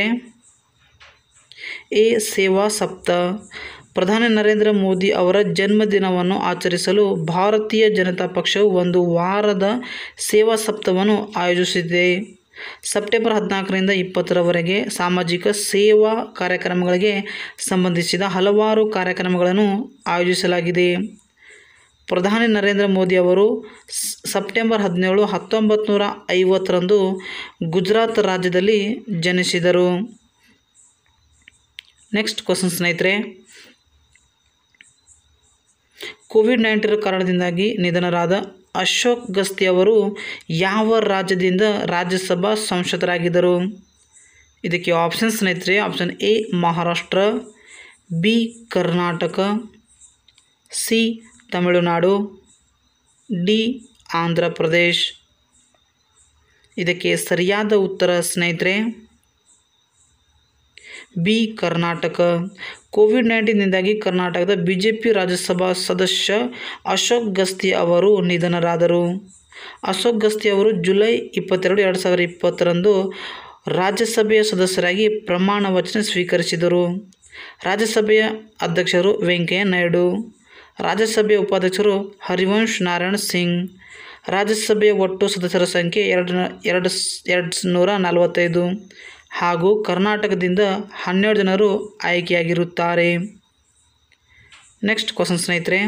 ಎ ಸೇವಾ ಸಪ್ತ ಪ್ರಧಾನಿ ನರೇಂದ್ರ ಮೋದಿ ಅವರ ಜನ್ಮದಿನವನ್ನು ಆಚರಿಸಲು ಭಾರತೀಯ ಜನತಾ ಪಕ್ಷವು ಒಂದು ವಾರದ ಸೇವಾ ಸಪ್ತವನ್ನು ಆಯೋಜಿಸಿದೆ ಸೆಪ್ಟೆಂಬರ್ ಹದಿನಾಲ್ಕರಿಂದ ಇಪ್ಪತ್ತರವರೆಗೆ ಸಾಮಾಜಿಕ ಸೇವಾ ಕಾರ್ಯಕ್ರಮಗಳಿಗೆ ಸಂಬಂಧಿಸಿದ ಹಲವಾರು ಕಾರ್ಯಕ್ರಮಗಳನ್ನು ಆಯೋಜಿಸಲಾಗಿದೆ ಪ್ರಧಾನಿ ನರೇಂದ್ರ ಮೋದಿ ಅವರು ಸ್- ಸೆಪ್ಟೆಂಬರ್ ಹದಿನೇಳು ಹತ್ತೊಂಬತ್ತು ನೂರ ಐವತ್ತರಂದು ಗುಜರಾತ್ ರಾಜ್ಯದಲ್ಲಿ ಜನಿಸಿದರು ನೆಕ್ಸ್ಟ್ ಕ್ವಶನ್ ಸ್ನೇಹಿತರೆ ಕೋವಿಡ್ ನೈನ್ಟೀನ್ ಕಾರಣದಿಂದಾಗಿ ನಿಧನರಾದ ಅಶೋಕ್ ಗಸ್ತಿ ಅವರು ಯಾವ ರಾಜ್ಯದಿಂದ ರಾಜ್ಯಸಭಾ ಸಂಸದರಾಗಿದ್ದರು ಇದಕ್ಕೆ ಆಪ್ಷನ್ ಸ್ನೇಹಿತರೆ option A Maharashtra B Karnataka C Tamil Nadu D Andhra Pradesh ಇದಕ್ಕೆ ಸರಿಯಾದ ಉತ್ತರ ಸ್ನೇಹಿತರೆ ಬಿ ಕರ್ನಾಟಕ ಕೋವಿಡ್ ನೈನ್ಟೀನ್ನಿಂದಾಗಿ ಕರ್ನಾಟಕದ ಬಿ ಜೆ ಪಿ ರಾಜ್ಯಸಭಾ ಸದಸ್ಯ ಅಶೋಕ್ ಗಸ್ತಿ ಅವರು ನಿಧನರಾದರು ಅಶೋಕ್ ಗಸ್ತಿ ಅವರು ಜುಲೈ ಇಪ್ಪತ್ತೆರಡು ಎರಡು ಸಾವಿರದ ಇಪ್ಪತ್ತರಂದು ರಾಜ್ಯಸಭೆಯ ಸದಸ್ಯರಾಗಿ ಪ್ರಮಾಣ ವಚನ ಸ್ವೀಕರಿಸಿದರು ರಾಜ್ಯಸಭೆಯ ಅಧ್ಯಕ್ಷರು ವೆಂಕಯ್ಯ ನಾಯ್ಡು ರಾಜ್ಯಸಭೆಯ ಉಪಾಧ್ಯಕ್ಷರು ಹರಿವಂಶ್ ನಾರಾಯಣ್ ಸಿಂಗ್ ರಾಜ್ಯಸಭೆಯ ಒಟ್ಟು ಸದಸ್ಯರ ಸಂಖ್ಯೆ ಎರಡು ಎರಡು ಎರಡು ನೂರ ನಲವತ್ತೈದು ಹಾಗೂ ಕರ್ನಾಟಕದಿಂದ ಹನ್ನೆರಡು ಜನರು ಆಯ್ಕೆಯಾಗಿರುತ್ತಾರೆ ನೆಕ್ಸ್ಟ್ ಕ್ವಶನ್ ಸ್ನೇಹಿತರೆ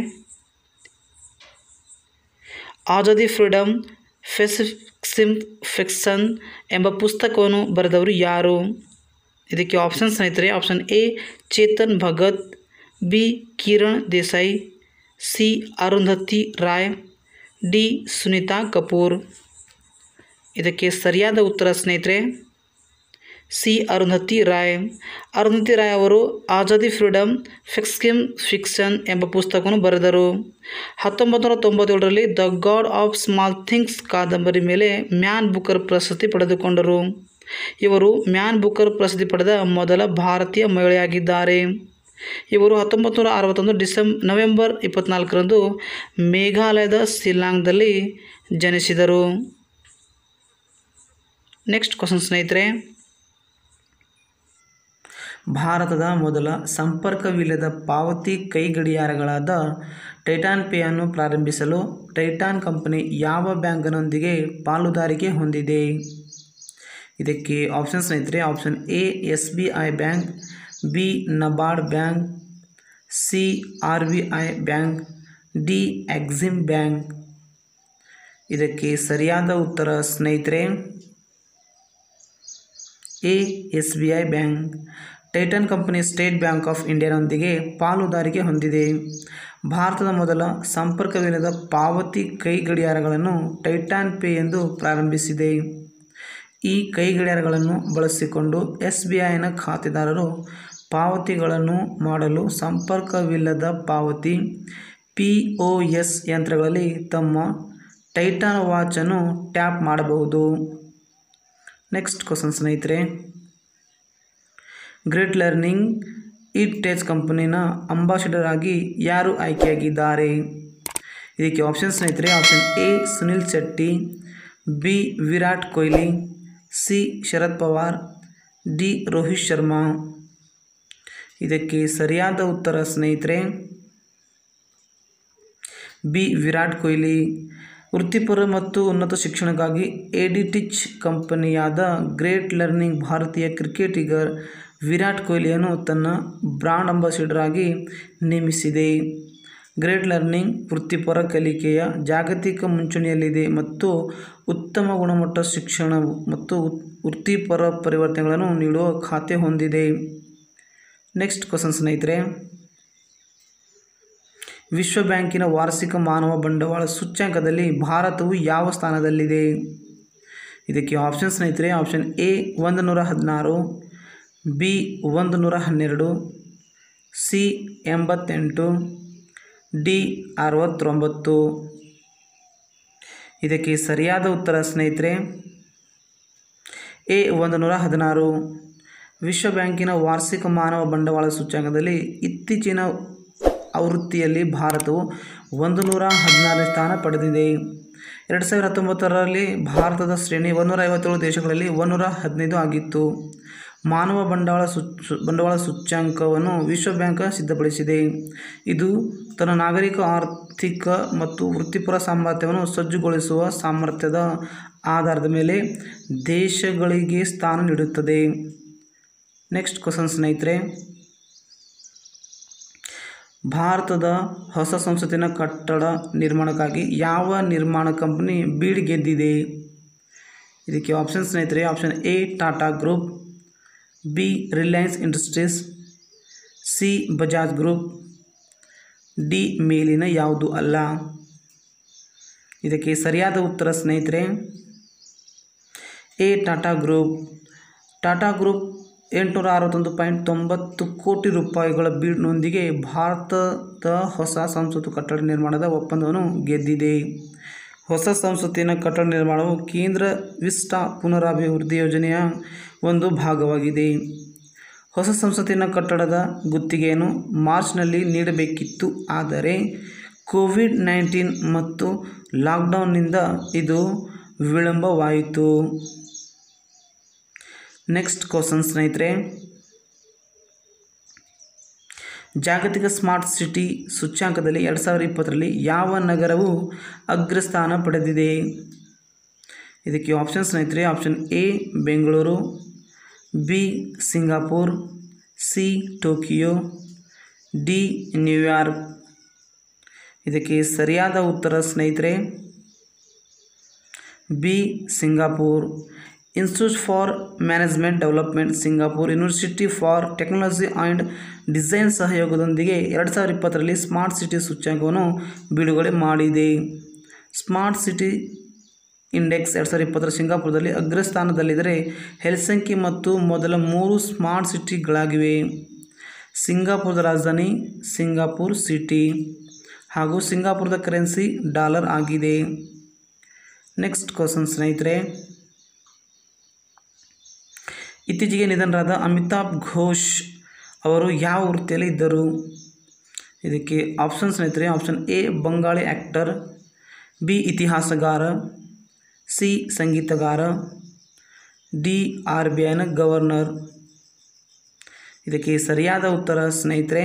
ಆಜಾದಿ ಫ್ರೀಡಮ್ ಫೆಸಿಫಿಕ್ಸಿಮ್ ಫಿಕ್ಷನ್ ಎಂಬ ಪುಸ್ತಕವನ್ನು ಬರೆದವರು ಯಾರು ಇದಕ್ಕೆ ಆಪ್ಷನ್ ಸ್ನೇಹಿತರೆ option A Chetan Bhagat B Kiran Desai C Arundhati Roy D Sunita Kapoor ಇದಕ್ಕೆ ಸರಿಯಾದ ಉತ್ತರ ಸ್ನೇಹಿತರೆ ಸಿ ಅರುಂಧತಿ ರಾಯ್ ಅರುಂಧತಿ ರಾಯ್ ಅವರು ಆಜಾದಿ ಫ್ರೀಡಮ್ ಫಿಕ್ಸ್ಕಿಮ್ ಫಿಕ್ಷನ್ ಎಂಬ ಪುಸ್ತಕವನ್ನು ಬರೆದರು ಹತ್ತೊಂಬತ್ತು ನೂರ ತೊಂಬತ್ತೇಳರಲ್ಲಿ the God of Small Things ಕಾದಂಬರಿ ಮೇಲೆ ಮ್ಯಾನ್ ಬುಕರ್ ಪ್ರಶಸ್ತಿ ಪಡೆದುಕೊಂಡರು ಇವರು ಮ್ಯಾನ್ ಬುಕರ್ ಪ್ರಶಸ್ತಿ ಪಡೆದ ಮೊದಲ ಭಾರತೀಯ ಮಹಿಳೆಯಾಗಿದ್ದಾರೆ ಇವರು ಹತ್ತೊಂಬತ್ತು ನೂರ ಅರವತ್ತೊಂದು ಡಿಸೆಂಬ್ ನವೆಂಬರ್ ಇಪ್ಪತ್ನಾಲ್ಕರಂದು ಮೇಘಾಲಯದ ಶಿಲ್ಲಾಂಗ್ದಲ್ಲಿ ಜನಿಸಿದರು ನೆಕ್ಸ್ಟ್ ಕ್ವಶನ್ ಸ್ನೇಹಿತರೆ ಭಾರತದ ಮೊದಲ ಸಂಪರ್ಕವಿಲ್ಲದ ಪಾವತಿ ಕೈಗಡಿಯಾರಗಳಾದ ಟೈಟಾನ್ ಪೇಯನ್ನು ಪ್ರಾರಂಭಿಸಲು ಟೈಟಾನ್ ಕಂಪನಿ ಯಾವ ಬ್ಯಾಂಕ್ನೊಂದಿಗೆ ಪಾಲುದಾರಿಕೆ ಹೊಂದಿದೆ ಇದಕ್ಕೆ ಆಪ್ಷನ್ ಸ್ನೇಹಿತರೆ option A S B I bank B NABARD bank C R B I bank D EXIM bank ಇದಕ್ಕೆ ಸರಿಯಾದ ಉತ್ತರ ಸ್ನೇಹಿತರೆ A S B I bank Titan company State Bank of ಇಂಡಿಯಾನೊಂದಿಗೆ ಪಾಲುದಾರಿಕೆ ಹೊಂದಿದೆ ಭಾರತದ ಮೊದಲ ಸಂಪರ್ಕವಿಲ್ಲದ ಪಾವತಿ ಕೈ ಗಡಿಯಾರಗಳನ್ನು ಟೈಟಾನ್ ಪೇ ಎಂದು ಪ್ರಾರಂಭಿಸಿದೆ ಈ ಕೈ ಗಡಿಯಾರಗಳನ್ನು ಬಳಸಿಕೊಂಡು ಎಸ್ ಬಿ ಐನ ಖಾತೆದಾರರು ಪಾವತಿಗಳನ್ನು ಮಾಡಲು ಸಂಪರ್ಕವಿಲ್ಲದ ಪಾವತಿ ಪಿ ಒ ಎಸ್ ಯಂತ್ರಗಳಲ್ಲಿ ತಮ್ಮ ಟೈಟಾನ್ ವಾಚನ್ನು ಟ್ಯಾಪ್ ಮಾಡಬಹುದು ನೆಕ್ಸ್ಟ್ ಕ್ವಶನ್ ಸ್ನೇಹಿತರೆ ಗ್ರೇಟ್ ಲರ್ನಿಂಗ್ ಇಟ್ ಟೇಜ್ ಕಂಪನಿನ ಅಂಬಾಸಿಡರ್ ಆಗಿ ಯಾರು ಆಯ್ಕೆಯಾಗಿದ್ದಾರೆ ಇದಕ್ಕೆ ಆಪ್ಷನ್ ಸ್ನೇಹಿತರೆ option A Sunil Shetty B Virat Kohli C Sharad Pawar D Rohit Sharma ಇದಕ್ಕೆ ಸರಿಯಾದ ಉತ್ತರ ಸ್ನೇಹಿತರೆ ಬಿ ವಿರಾಟ್ ಕೊಹ್ಲಿ ವೃತ್ತಿಪರ ಮತ್ತು ಉನ್ನತ ಶಿಕ್ಷಣಕ್ಕಾಗಿ ಎಡಿಟಿಚ್ ಕಂಪನಿಯಾದ ಗ್ರೇಟ್ ಲರ್ನಿಂಗ್ ಭಾರತೀಯ ಕ್ರಿಕೆಟಿಗರ್ ವಿರಾಟ್ ಕೊಹ್ಲಿಯನ್ನು ತನ್ನ ಬ್ರಾಂಡ್ ಅಂಬಾಸಿಡರ್ ಆಗಿ ನೇಮಿಸಿದೆ ಗ್ರೇಟ್ ಲರ್ನಿಂಗ್ ವೃತ್ತಿಪರ ಕಲಿಕೆಯ ಜಾಗತಿಕ ಮುಂಚೂಣಿಯಲ್ಲಿದೆ ಮತ್ತು ಉತ್ತಮ ಗುಣಮಟ್ಟ ಶಿಕ್ಷಣ ಮತ್ತು ವೃತ್ತಿಪರ ಪರಿವರ್ತನೆಗಳನ್ನು ನೀಡುವ ಖಾತೆ ಹೊಂದಿದೆ ನೆಕ್ಸ್ಟ್ ಕ್ವಶನ್ ಸ್ನೇಹಿತರೆ ವಿಶ್ವ ಬ್ಯಾಂಕಿನ ವಾರ್ಷಿಕ ಮಾನವ ಬಂಡವಾಳ ಸೂಚ್ಯಂಕದಲ್ಲಿ ಭಾರತವು ಯಾವ ಸ್ಥಾನದಲ್ಲಿದೆ ಇದಕ್ಕೆ ಆಪ್ಷನ್ ಸ್ನೇಹಿತರೆ ಆಪ್ಷನ್ ಎ ಒಂದು ನೂರ ಹದಿನಾರು ಬಿ ಒಂದು ನೂರ ಹನ್ನೆರಡು ಸಿ ಎಂಬತ್ತೆಂಟು ಡಿ ಅರವತ್ತೊಂಬತ್ತು ಇದಕ್ಕೆ ಸರಿಯಾದ ಉತ್ತರ ಸ್ನೇಹಿತರೆ ಎ ಒಂದು ನೂರ ಹದಿನಾರು ವಿಶ್ವ ಬ್ಯಾಂಕಿನ ವಾರ್ಷಿಕ ಮಾನವ ಬಂಡವಾಳ ಸೂಚ್ಯಂಕದಲ್ಲಿ ಇತ್ತೀಚಿನ ಆವೃತ್ತಿಯಲ್ಲಿ ಭಾರತವು ಒಂದು ನೂರ ಹದಿನಾರನೇ ಸ್ಥಾನ ಪಡೆದಿದೆ ಎರಡು ಸಾವಿರದ ಹತ್ತೊಂಬತ್ತರಲ್ಲಿ ಭಾರತದ ಶ್ರೇಣಿ ಒಂದೂರ ಐವತ್ತೇಳು ದೇಶಗಳಲ್ಲಿ ಒಂದೂರ ಹದಿನೈದು ಆಗಿತ್ತು ಮಾನವ ಬಂಡವಾಳ ಸೂಚ್ ಬಂಡವಾಳ ಸೂಚ್ಯಂಕವನ್ನು ವಿಶ್ವ ಬ್ಯಾಂಕ್ ಸಿದ್ಧಪಡಿಸಿದೆ ಇದು ತನ್ನ ನಾಗರಿಕ ಆರ್ಥಿಕ ಮತ್ತು ವೃತ್ತಿಪರ ಸಾಮರ್ಥ್ಯವನ್ನು ಸಜ್ಜುಗೊಳಿಸುವ ಸಾಮರ್ಥ್ಯದ ಆಧಾರದ ಮೇಲೆ ದೇಶಗಳಿಗೆ ಸ್ಥಾನ ನೀಡುತ್ತದೆ ನೆಕ್ಸ್ಟ್ ಕ್ವಶನ್ ಸ್ನೇಹಿತರೆ ಭಾರತದ ಹೊಸ ಸಂಸತ್ತಿನ ಕಟ್ಟಡ ನಿರ್ಮಾಣಕ್ಕಾಗಿ ಯಾವ ನಿರ್ಮಾಣ ಕಂಪನಿ ಬೀಡ್ ಗೆದ್ದಿದೆ ಇದಕ್ಕೆ ಆಪ್ಷನ್ ಸ್ನೇಹಿತರೆ option A Tata group B Reliance Industries C Bajaj group D ಮೇಲಿನ ಯಾವುದು ಅಲ್ಲ ಇದಕ್ಕೆ ಸರಿಯಾದ ಉತ್ತರ ಸ್ನೇಹಿತರೆ A Tata group Tata group ಎಂಟುನೂರ ಅರವತ್ತೊಂದು ಪಾಯಿಂಟ್ ತೊಂಬತ್ತು ಕೋಟಿ ರೂಪಾಯಿಗಳ ಬೀಡ್ನೊಂದಿಗೆ ಭಾರತದ ಹೊಸ ಸಂಸತ್ತು ಕಟ್ಟಡ ನಿರ್ಮಾಣದ ಒಪ್ಪಂದವನ್ನು ಗೆದ್ದಿದೆ ಹೊಸ ಸಂಸತ್ತಿನ ಕಟ್ಟಡ ನಿರ್ಮಾಣವು ಕೇಂದ್ರ ವಿಸ್ಟಾ ಪುನರಾಭಿವೃದ್ಧಿ ಯೋಜನೆಯ ಒಂದು ಭಾಗವಾಗಿದೆ ಹೊಸ ಸಂಸತ್ತಿನ ಕಟ್ಟಡದ ಗುತ್ತಿಗೆಯನ್ನು ಮಾರ್ಚ್ನಲ್ಲಿ ನೀಡಬೇಕಿತ್ತು ಆದರೆ ಕೋವಿಡ್ ನೈನ್ಟೀನ್ ಮತ್ತು ಲಾಕ್ಡೌನ್ನಿಂದ ಇದು ವಿಳಂಬವಾಯಿತು ನೆಕ್ಸ್ಟ್ ಕ್ವಶನ್ ಸ್ನೇಹಿತರೆ ಜಾಗತಿಕ ಸ್ಮಾರ್ಟ್ ಸಿಟಿ ಸೂಚ್ಯಾಂಕದಲ್ಲಿ ಎರಡು ಸಾವಿರದ ಇಪ್ಪತ್ತರಲ್ಲಿ ಯಾವ ನಗರವು ಅಗ್ರಸ್ಥಾನ ಪಡೆದಿದೆ ಇದಕ್ಕೆ ಆಪ್ಷನ್ ಸ್ನೇಹಿತರೆ option A Bengaluru B Singapore C Tokyo D New York ಇದಕ್ಕೆ ಸರಿಯಾದ ಉತ್ತರ ಸ್ನೇಹಿತರೆ B Singapore institute for management development Singapore university for technology and design ಸಹಯೋಗದೊಂದಿಗೆ ಎರಡು ಸಾವಿರದ ಇಪ್ಪತ್ತರಲ್ಲಿ ಸ್ಮಾರ್ಟ್ ಸಿಟಿ ಸೂಚ್ಯಂಕವನ್ನು ಬಿಡುಗಡೆ ಮಾಡಿದೆ ಸ್ಮಾರ್ಟ್ ಸಿಟಿ ಇಂಡೆಕ್ಸ್ ಎರಡು ಸಾವಿರದ ಇಪ್ಪತ್ತರ ಸಿಂಗಾಪುರದಲ್ಲಿ ಅಗ್ರಸ್ಥಾನದಲ್ಲಿದ್ದರೆ ಹೆಲ್ಸಂಕಿ ಮತ್ತು ಮೊದಲ ಮೂರು ಸ್ಮಾರ್ಟ್ ಸಿಟಿಗಳಾಗಿವೆ ಸಿಂಗಾಪುರದ ರಾಜಧಾನಿ ಸಿಂಗಾಪುರ್ ಸಿಟಿ ಹಾಗೂ ಸಿಂಗಾಪುರದ ಕರೆನ್ಸಿ ಡಾಲರ್ ಆಗಿದೆ ನೆಕ್ಸ್ಟ್ ಕ್ವಶನ್ ಸ್ನೇಹಿತರೆ ಇತ್ತೀಚೆಗೆ ನಿಧನರಾದ ಅಮಿತಾಬ್ ಘೋಷ್ ಅವರು ಯಾವ ವೃತ್ತಿಯಲ್ಲಿ ಇದ್ದರು ಇದಕ್ಕೆ ಆಪ್ಷನ್ ಸ್ನೇಹಿತರೆ option A Bengali actor B ಇತಿಹಾಸಗಾರ ಸಿ ಸಂಗೀತಗಾರ ಡಿ ಆರ್ ಬಿ ಐನ ಗವರ್ನರ್ ಇದಕ್ಕೆ ಸರಿಯಾದ ಉತ್ತರ ಸ್ನೇಹಿತರೆ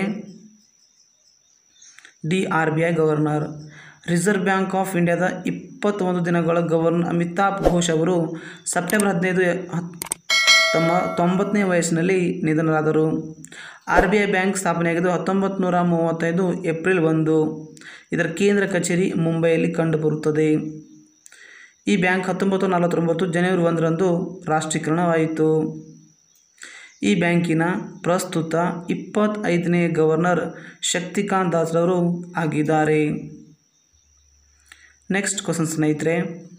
D R B I governor reserve bank of ಇಂಡಿಯಾದ ಇಪ್ಪತ್ತೊಂದು ದಿನಗಳ ಗವರ್ನರ್ ಅಮಿತಾಬ್ ಘೋಷ್ ಅವರು ಸೆಪ್ಟೆಂಬರ್ ಹದಿನೈದು ಹತ್- ತಮ್ಮ ತೊಂಬತ್ತನೇ ವಯಸ್ಸಿನಲ್ಲಿ ನಿಧನರಾದರು ಆರ್ ಬಿ ಐ ಬ್ಯಾಂಕ್ ಸ್ಥಾಪನೆಯಾಗಿದ್ದು ಹತ್ತೊಂಬತ್ತು ನೂರ ಮೂವತ್ತೈದು ಏಪ್ರಿಲ್ ಒಂದು ಇದರ ಕೇಂದ್ರ ಕಚೇರಿ ಮುಂಬೈಯಲ್ಲಿ ಕಂಡುಬರುತ್ತದೆ ಈ ಬ್ಯಾಂಕ್ ಹತ್ತೊಂಬತ್ತು ನಲವತ್ತೊಂಬತ್ತು ಜನವರಿ ಒಂದರಂದು ರಾಷ್ಟ್ರೀಕರಣವಾಯಿತು ಈ ಬ್ಯಾಂಕಿನ ಪ್ರಸ್ತುತ ಇಪ್ಪತ್ತೈದನೇ ಗವರ್ನರ್ ಶಕ್ತಿಕಾಂತ್ ದಾಸ್ರವರು ಆಗಿದ್ದಾರೆ ನೆಕ್ಸ್ಟ್ ಕ್ವಶನ್ ಸ್ನೇಹಿತರೆ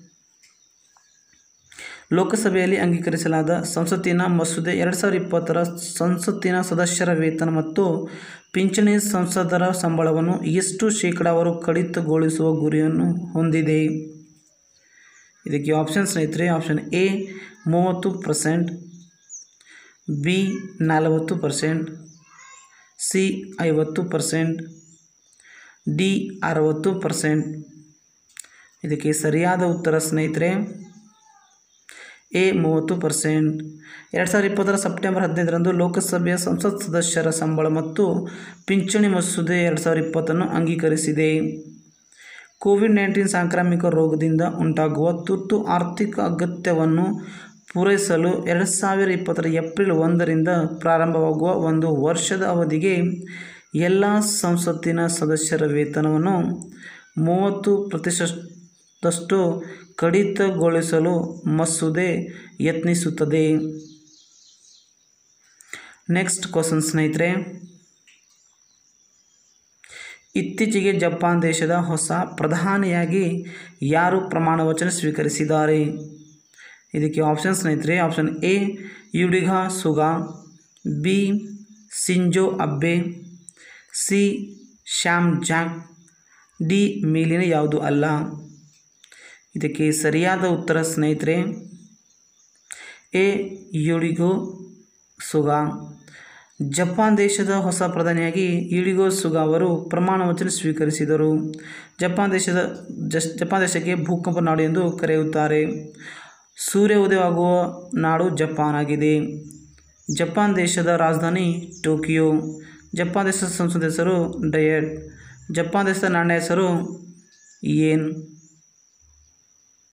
ಲೋಕಸಭೆಯಲ್ಲಿ ಅಂಗೀಕರಿಸಲಾದ ಸಂಸತ್ತಿನ ಮಸೂದೆ ಎರಡು ಸಾವಿರದ ಇಪ್ಪತ್ತರ ಸಂಸತ್ತಿನ ಸದಸ್ಯರ ವೇತನ ಮತ್ತು ಪಿಂಚಣಿ ಸಂಸದರ ಸಂಬಳವನ್ನು ಎಷ್ಟು ಶೇಕಡಾವಾರು ಕಡಿತಗೊಳಿಸುವ ಗುರಿಯನ್ನು ಹೊಂದಿದೆ ಇದಕ್ಕೆ ಆಪ್ಷನ್ ಸ್ನೇಹಿತರೆ ಆಪ್ಷನ್ ಎ ಮೂವತ್ತು ಪರ್ಸೆಂಟ್ ಬಿ ನಲವತ್ತು ಪರ್ಸೆಂಟ್ ಸಿ ಐವತ್ತು ಪರ್ಸೆಂಟ್ ಡಿ ಅರವತ್ತು ಪರ್ಸೆಂಟ್ ಇದಕ್ಕೆ ಸರಿಯಾದ ಉತ್ತರ ಸ್ನೇಹಿತರೆ ಎ ಮೂವತ್ತು ಪರ್ಸೆಂಟ್ ಎರಡು ಸಾವಿರದ ಇಪ್ಪತ್ತರ ಸೆಪ್ಟೆಂಬರ್ ಹದಿನೈದರಂದು ಲೋಕಸಭೆಯ ಸಂಸತ್ ಸದಸ್ಯರ ಸಂಬಳ ಮತ್ತು ಪಿಂಚಣಿ ಮಸೂದೆ ಎರಡು ಸಾವಿರದ ಇಪ್ಪತ್ತನ್ನು ಅಂಗೀಕರಿಸಿದೆ ಕೋವಿಡ್ ನೈನ್ಟೀನ್ ಸಾಂಕ್ರಾಮಿಕ ರೋಗದಿಂದ ಉಂಟಾಗುವ ತುರ್ತು ಆರ್ಥಿಕ ಅಗತ್ಯವನ್ನು ಪೂರೈಸಲು ಎರಡು ಸಾವಿರ ಇಪ್ಪತ್ತರ ಏಪ್ರಿಲ್ ಒಂದರಿಂದ ಪ್ರಾರಂಭವಾಗುವ ಒಂದು ವರ್ಷದ ಅವಧಿಗೆ ಎಲ್ಲ ಸಂಸತ್ತಿನ ಸದಸ್ಯರ ವೇತನವನ್ನು ಮೂವತ್ತು ಪ್ರತಿಶತದಷ್ಟು ಕಡಿತಗೊಳಿಸಲು ಮಸೂದೆ ಯತ್ನಿಸುತ್ತದೆ ನೆಕ್ಸ್ಟ್ ಕ್ವಶನ್ ಸ್ನೇಹಿತರೆ ಇತ್ತೀಚೆಗೆ ಜಪಾನ್ ದೇಶದ ಹೊಸ ಪ್ರಧಾನಿಯಾಗಿ ಯಾರು ಪ್ರಮಾಣ ವಚನ ಸ್ವೀಕರಿಸಿದ್ದಾರೆ ಇದಕ್ಕೆ ಆಪ್ಷನ್ ಸ್ನೇಹಿತರೆ ಆಪ್ಷನ್ ಎ ಯುಡಿಗಾ Suga B Shinzo Abe C Shyam Jack D ಮೇಲಿನ ಯಾವುದು ಅಲ್ಲ ಇದಕ್ಕೆ ಸರಿಯಾದ ಉತ್ತರ ಸ್ನೇಹಿತರೆ ಎ ಯುಡಿಗೋ ಸುಗಾ ಜಪಾನ್ ದೇಶದ ಹೊಸ ಪ್ರಧಾನಿಯಾಗಿ ಇಳಿಗೋ ಸುಗಾ ಅವರು ಪ್ರಮಾಣ ವಚನ ಸ್ವೀಕರಿಸಿದರು ಜಪಾನ್ ದೇಶದ ಜಸ್ ಜಪಾನ್ ದೇಶಕ್ಕೆ ಭೂಕಂಪ ನಾಡು ಎಂದು ಕರೆಯುತ್ತಾರೆ ಸೂರ್ಯ ಉದಯವಾಗುವ ನಾಡು ಜಪಾನ್ ಆಗಿದೆ ಜಪಾನ್ ದೇಶದ ರಾಜಧಾನಿ ಟೋಕಿಯೋ ಜಪಾನ್ ದೇಶದ ಸಂಸದ ಹೆಸರು ಡಯಟ್ ಜಪಾನ್ ದೇಶದ ನಾಣ್ಯ ಹೆಸರು ಯೇನ್